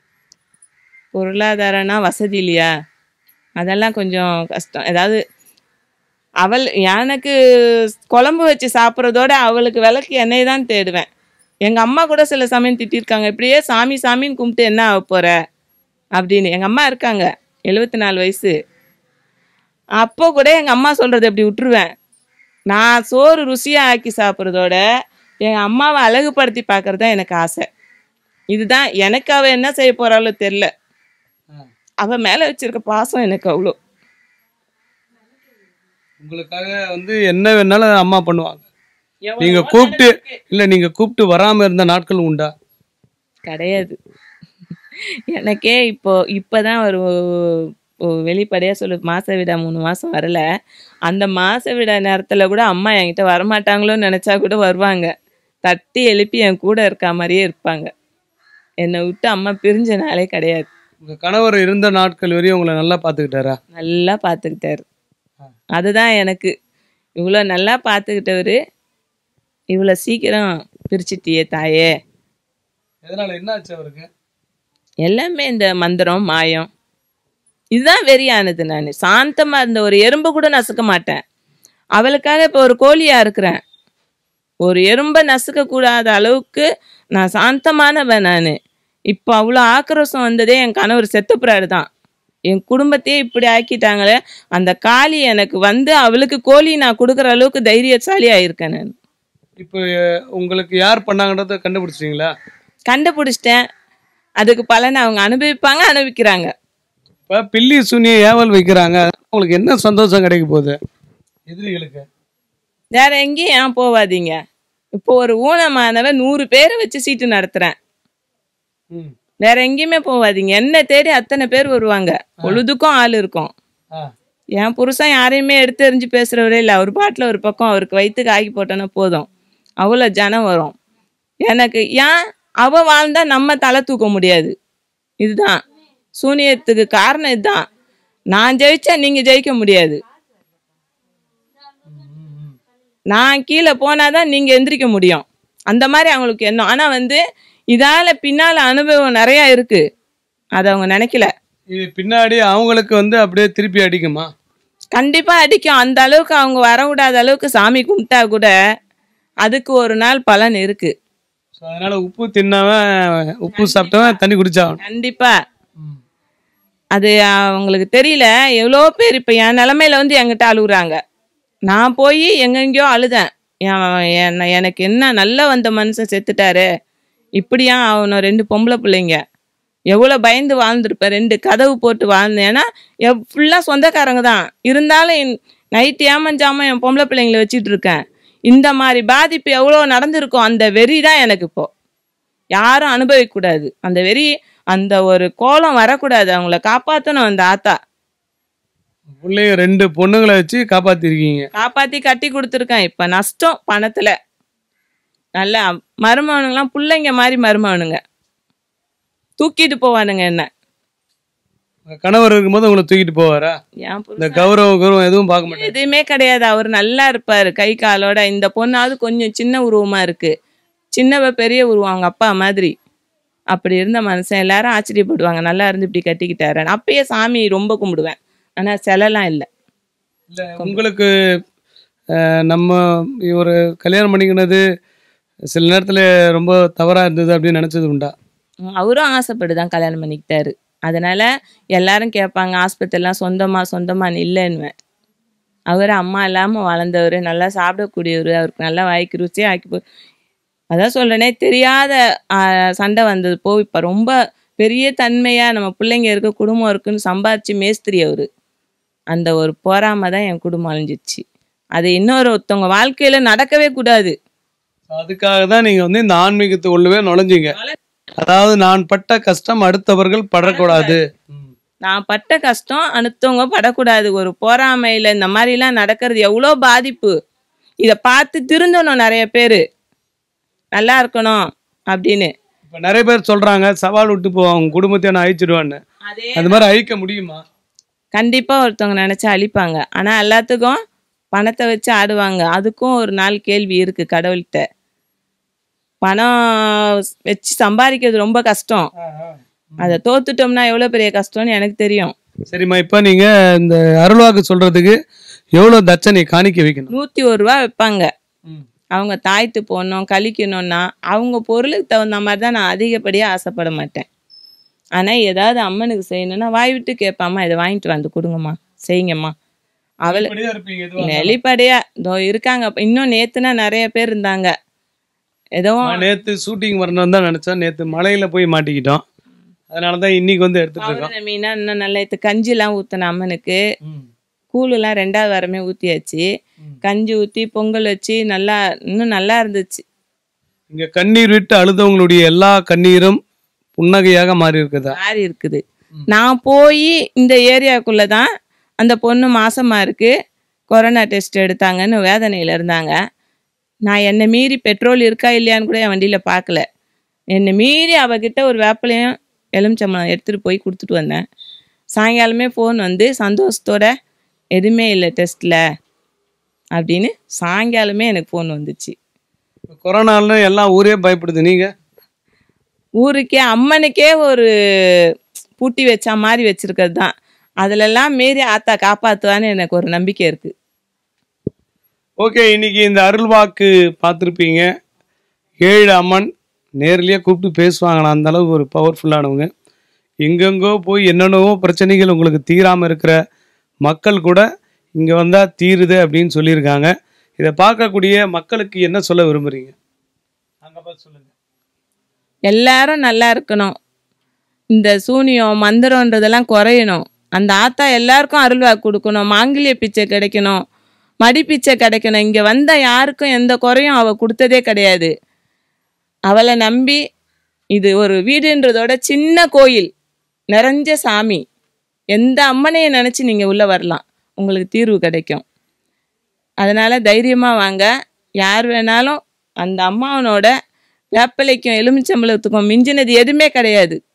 பொருளாதாரம்னா வசதி இல்லையா அதெல்லாம் கொஞ்சம் கஷ்டம் ஏதாவது அவள் எனக்கு குழம்பு வச்சு சாப்பிட்றதோட அவளுக்கு விளக்கு எண்ணெய் தான் தேடுவேன் எங்கள் அம்மா கூட சில சமயம் திட்டிருக்காங்க இப்படியே சாமி சாமின்னு கும்பிட்டு என்ன ஆக போகிற அப்படின்னு எங்கள் அம்மா இருக்காங்க எழுபத்தி நாலு வயசு அப்போ கூட எங்கள் அம்மா சொல்கிறத இப்படி விட்டுருவேன் நான் சோறு ருசியாக ஆக்கி சாப்பிட்றதோட எங்கள் அம்மாவை அழகுபடுத்தி பார்க்கறது தான் எனக்கு ஆசை இதுதான் எனக்கு அவள் என்ன செய்ய போகிறாளோ தெரில அவள் மேலே வச்சிருக்க பாசம் எனக்கு அவ்வளோ உங்களுக்காக வந்து என்ன வேணாலும் அம்மா பண்ணுவாங்க நீங்க கூப்பிட்டு இல்ல நீங்க கூப்பிட்டு வராம இருந்த நாட்கள் உண்டா கிடையாது எனக்கே இப்போ இப்போதான் ஒரு வெளிப்படையாக சொல்லு மாச விடா மூணு மாதம் வரல அந்த மாச விடா நேரத்தில் கூட அம்மா என்கிட்ட வரமாட்டாங்களோன்னு நினச்சா கூட வருவாங்க தட்டி எழுப்பி என் கூட இருக்க மாதிரியே இருப்பாங்க என்னை விட்டு அம்மா பிரிஞ்ச நாளே கிடையாது உங்க கணவர் இருந்த நாட்கள் வரையும் உங்களை நல்லா பாத்துக்கிட்டாரா நல்லா பார்த்துக்கிட்டாரு அதுதான் எனக்கு இவ்வளோ நல்லா பார்த்துக்கிட்டவர் இவ்வளோ சீக்கிரம் பிரிச்சிட்டியே தாயே எதனால என்ன ஆச்சு அவருக்கு எல்லாமே இந்த மந்திரம் மாயம் இதுதான் வெறியானது நான் சாந்தமாக இருந்த ஒரு எறும்பு கூட நசுக்க மாட்டேன் அவளுக்காக இப்போ ஒரு கோழியாக இருக்கிறேன் ஒரு எறும்பை நசுக்க கூடாத அளவுக்கு நான் சாந்தமானவன் நான் இப்போ அவ்வளோ ஆக்ரோஷம் வந்ததே என் கணவர் செத்துப்புறாரு தான் என் குடும்பத்தையே இப்படி ஆக்கிட்டாங்களே அந்த காளி எனக்கு வந்து அவளுக்கு கோழி நான் கொடுக்குற அளவுக்கு தைரியசாலி ஆயிருக்கேன் நான் இப்போ உங்களுக்கு யார் பண்ணாங்கன்றத கண்டுபிடிச்சிட்டீங்களா கண்டுபிடிச்சிட்டேன் அதுக்கு பலனை அவங்க அனுபவிப்பாங்க அனுபவிக்கிறாங்க இப்போ பில்லி சுனியை ஏவல் வைக்கிறாங்க உங்களுக்கு என்ன சந்தோஷம் கிடைக்க போகுது எதிரிகளுக்கு வேற எங்கேயும் ஏன் போவாதீங்க இப்போ ஒரு ஊனமானவ நூறு பேரை வச்சு சீட்டு நடத்துறேன் ம் வேற எங்கேயுமே போவாதீங்க என்ன தேடி அத்தனை பேர் வருவாங்க பொழுதுக்கும் ஆள் இருக்கும் ஆ என் புருஷன் யாரையுமே எடுத்து எறிஞ்சு பேசுறவரே இல்லை அவர் பாட்டில் ஒரு பக்கம் அவருக்கு வயிற்றுக்கு ஆக்கி போட்டோன்னா போதும் அவ்வளோ ஜனம் வரும் எனக்கு ஏன் அவ வாழ்ந்தா நம்ம தலை தூக்க முடியாது இதுதான் சூனியத்துக்கு காரணம் இதுதான் நான் ஜெயிச்சா நீங்க ஜெயிக்க முடியாது நான் கீழே போனாதான் நீங்க எந்திரிக்க முடியும் அந்த மாதிரி அவங்களுக்கு எண்ணம் ஆனா வந்து இதால பின்னால அனுபவம் நிறைய இருக்கு அதை அவங்க நினைக்கல இது பின்னாடி அவங்களுக்கு வந்து அப்படியே திருப்பி அடிக்குமா கண்டிப்பா அடிக்கும் அந்த அளவுக்கு அவங்க வரவிடாத அளவுக்கு சாமி கும்பிட்டா கூட அதுக்கு ஒரு நாள் பலன் இருக்கு ஸோ அதனால உப்பு தின்னவன் உப்பு சாப்பிட்டவன் தண்ணி குடிச்சாகணும் கண்டிப்பா அது அவங்களுக்கு தெரியல எவ்வளோ பேர் இப்போ என் நிலமையில வந்து என்கிட்ட அழுகுறாங்க நான் போய் எங்கெங்கேயோ அழுதேன் என் என்ன- எனக்கு என்ன நல்லா வந்த மனுஷன் செத்துட்டாரு இப்படியா அவனை ரெண்டு பொம்பளை பிள்ளைங்க எவ்வளோ பயந்து வாழ்ந்திருப்பேன் ரெண்டு கதவு போட்டு வாழ்ந்தேன் ஏன்னா ஃபுல்லாக சொந்தக்காரங்க தான் இருந்தாலும் நைட்டு ஏமஞ்சாம என் பொம்பளை பிள்ளைங்களை வச்சுட்டு இருக்கேன் இந்த மாதிரி பாதிப்பு எவ்வளோ நடந்திருக்கும் அந்த வெறி தான் எனக்கு இப்போ யாரும் அனுபவிக்கக்கூடாது அந்த வெறி அந்த ஒரு கோலம் வரக்கூடாது அவங்கள காப்பாற்றணும் அந்த ஆத்தா பிள்ளைங்க ரெண்டு பொண்ணுங்களை வச்சு காப்பாத்திருக்கீங்க காப்பாற்றி கட்டி கொடுத்துருக்கேன் இப்போ நஷ்டம் பணத்தில் நல்லா மருமகனுங்களாம் பிள்ளைங்க மாதிரி மருமகனுங்க தூக்கிட்டு போவானுங்க என்ன உங்க கணவர் இருக்கும்போது உங்களை தூக்கிட்டு போவாரா என் இந்த புருஷன் கௌரவம் கௌரவம் எதுவும் பார்க்க மாட்டாங்க எதுவுமே கிடையாது அவர் நல்லா இருப்பாரு கை காலோட இந்த பொண்ணாவது கொஞ்சம் சின்ன உருவமா இருக்கு சின்னவ பெரிய உருவம் அவங்க அப்பா மாதிரி அப்படி இருந்த மனுஷன் எல்லாரும் ஆச்சரியப்படுவாங்க நல்லா இருந்து இப்படி கட்டிக்கிட்டாரு அப்பயே சாமி ரொம்ப கும்பிடுவேன் ஆனா சிலைலாம் இல்லை இல்ல உங்களுக்கு அஹ், நம்ம ஒரு கல்யாணம் பண்ணிக்கினது சில நேரத்துல ரொம்ப தவறா இருந்தது அப்படின்னு நினைச்சது உண்டா ம், அவரும் ஆசைப்பட்டு தான் கல்யாணம் பண்ணிக்கிட்டாரு அதனால எல்லாரும் கேட்பாங்க ஆஸ்பத்திரிலாம் சொந்தமா சொந்தமான்னு இல்லைன்னுவேன் அவர் அம்மா இல்லாமல் வளர்ந்தவர் நல்லா சாப்பிடக்கூடியவர் அவருக்கு நல்லா வாய்க்கு ருச்சியாக ஆக்கி போ அதான் சொல்றேனே தெரியாத ஆ, சண்டை வந்தது போ இப்போ ரொம்ப பெரிய தன்மையாக நம்ம பிள்ளைங்க இருக்க குடும்பம் இருக்குன்னு சம்பாதிச்சு மேஸ்திரி அவர் அந்த ஒரு போராம தான் என் குடும்பம் அழிஞ்சிச்சு அது இன்னொரு ஒருத்தவங்க வாழ்க்கையில் நடக்கவே கூடாது அதுக்காக தான் நீங்க வந்து இந்த ஆன்மீகத்தை உள்ளவே நுழைஞ்சீங்க அதாவது நான் பட்ட கஷ்டம் அடுத்தவர்கள் படக்கூடாது நான் பட்ட கஷ்டம் அடுத்தவங்க படக்கூடாது ஒரு போராமையில் இந்த மாதிரிலாம் நடக்கிறது எவ்வளோ பாதிப்பு இதை பார்த்து திருந்தணும் நிறைய பேர் நல்லா இருக்கணும் அப்படின்னு இப்ப நிறைய பேர் சொல்றாங்க சவால் விட்டு போ அவங்க குடும்பத்தை நான் அழிச்சிடுவான்னு அதே அது மாதிரி அழிக்க முடியுமா கண்டிப்பாக ஒருத்தவங்க நினச்சா அழிப்பாங்க ஆனால் எல்லாத்துக்கும் பணத்தை வச்சு ஆடுவாங்க அதுக்கும் ஒரு நாள் கேள்வி இருக்குது கடவுள்கிட்ட பணம் வச்சு சம்பாதிக்கிறது ரொம்ப கஷ்டம் அதை தோத்துட்டோம்னா எவ்வளோ பெரிய கஷ்டம்னு எனக்கு தெரியும் சரிம்மா இப்ப நீங்க இந்த அருள்வாக்கு சொல்றதுக்கு எவ்வளவு தட்சணை காணிக்க வைக்கணும் நூற்றி ஒரு ரூபா வைப்பாங்க அவங்க தாய்த்து போகணும் கழிக்கணும்னா அவங்க பொருளுக்கு தகுந்த மாதிரி தான் நான் அதிகப்படியாக ஆசைப்பட மாட்டேன் ஆனால் ஏதாவது அம்மனுக்கு செய்யணும்னா வாய் விட்டு கேட்பாம்மா இதை வாங்கிட்டு வந்து கொடுங்கம்மா செய்யுங்கம்மா அவளை இப்படியே இருப்பீங்க எதுவா இருந்தாலும். வெளிப்படையா இதோ இருக்காங்க இன்னும் நேத்துனா நிறைய பேர் இருந்தாங்க ஏதோ நான் நேத்து ஷூட்டிங் வரணும்னு தான் நினைச்சேன் நேத்து மலையில போய் மாட்டிக்கிட்டோம் அதனாலதான் இன்னைக்கு வந்து எடுத்துட்டு இருக்கோம் பௌர்ணமினா இன்னும் நல்ல இது கஞ்சிலாம் ஊற்றின அம்மனுக்கு ம். கூழுலாம் ரெண்டாவது வாரமே ஊற்றியாச்சு கஞ்சி ஊற்றி பொங்கல் வச்சு நல்லா இன்னும் நல்லா இருந்துச்சு இங்க கண்ணீர் விட்டு அழுதவங்களுடைய எல்லா கண்ணீரும் புன்னகையாக மாறி இருக்குதா மாறி இருக்குது நான் போய் இந்த ஏரியாக்குள்ளே தான் அந்த பொண்ணு மாசமா இருக்கு கொரோனா டெஸ்ட் எடுத்தாங்கன்னு வேதனையில் இருந்தாங்க நான் என்னை மீறி பெட்ரோல் இருக்கா இல்லையான்னு கூட என் வண்டியில் பார்க்கல என்னை மீறி அவகிட்ட ஒரு வேப்பிலையும் எலுமிச்சம்பழம் எடுத்துகிட்டு போய் கொடுத்துட்டு வந்தேன் சாயங்காலமே ஃபோன் வந்து சந்தோஷத்தோட எதுவுமே இல்லை டெஸ்ட்டில் அப்படின்னு சாயங்காலமே எனக்கு ஃபோன் வந்துச்சு கொரோனால எல்லாம் ஊரே பயப்படுது நீங்க ஊருக்கே அம்மனுக்கே ஒரு பூட்டி வச்ச மாதிரி வச்சிருக்கிறது தான் அதுலெல்லாம் மீறி ஆத்தா காப்பாத்துவான்னு எனக்கு ஒரு நம்பிக்கை இருக்கு ஓகே இன்னைக்கு இந்த அருள்வாக்கு பார்த்துருப்பீங்க ஏழு அம்மன் நேர்லயே கூப்பிட்டு பேசுவாங்களா அந்த அளவுக்கு ஒரு பவர்ஃபுல்லானவங்க எங்கெங்கோ போய் என்னென்னவோ பிரச்சனைகள் உங்களுக்கு தீராமல் இருக்கிற மக்கள் கூட இங்கே வந்தால் தீருது அப்படின்னு சொல்லியிருக்காங்க இதை பார்க்கக்கூடிய மக்களுக்கு என்ன சொல்ல விரும்புறீங்க அங்கே பார்த்து சொல்லுங்க எல்லாரும் நல்லா இருக்கணும் இந்த சூனியம் மந்திரன்றதெல்லாம் குறையணும் அந்த ஆத்தா எல்லாருக்கும் அருள்வாக்கு கொடுக்கணும் மாங்கிலிய பிச்சை கிடைக்கணும் மடி பிச்சை கிடைக்கணும் இங்கே வந்த யாருக்கும் எந்த குறையும் அவள் கொடுத்ததே கிடையாது அவளை நம்பி இது ஒரு வீடுன்றதோட சின்ன கோயில் நிறைஞ்ச சாமி எந்த அம்மனையை நினச்சி நீங்கள் உள்ளே வரலாம் உங்களுக்கு தீர்வு கிடைக்கும் அதனால் தைரியமாக வாங்க யார் வேணாலும் அந்த அம்மாவனோட வேப்பிலைக்கும் எலுமிச்சம்பழத்துக்கும் மிஞ்சினது எதுவுமே கிடையாது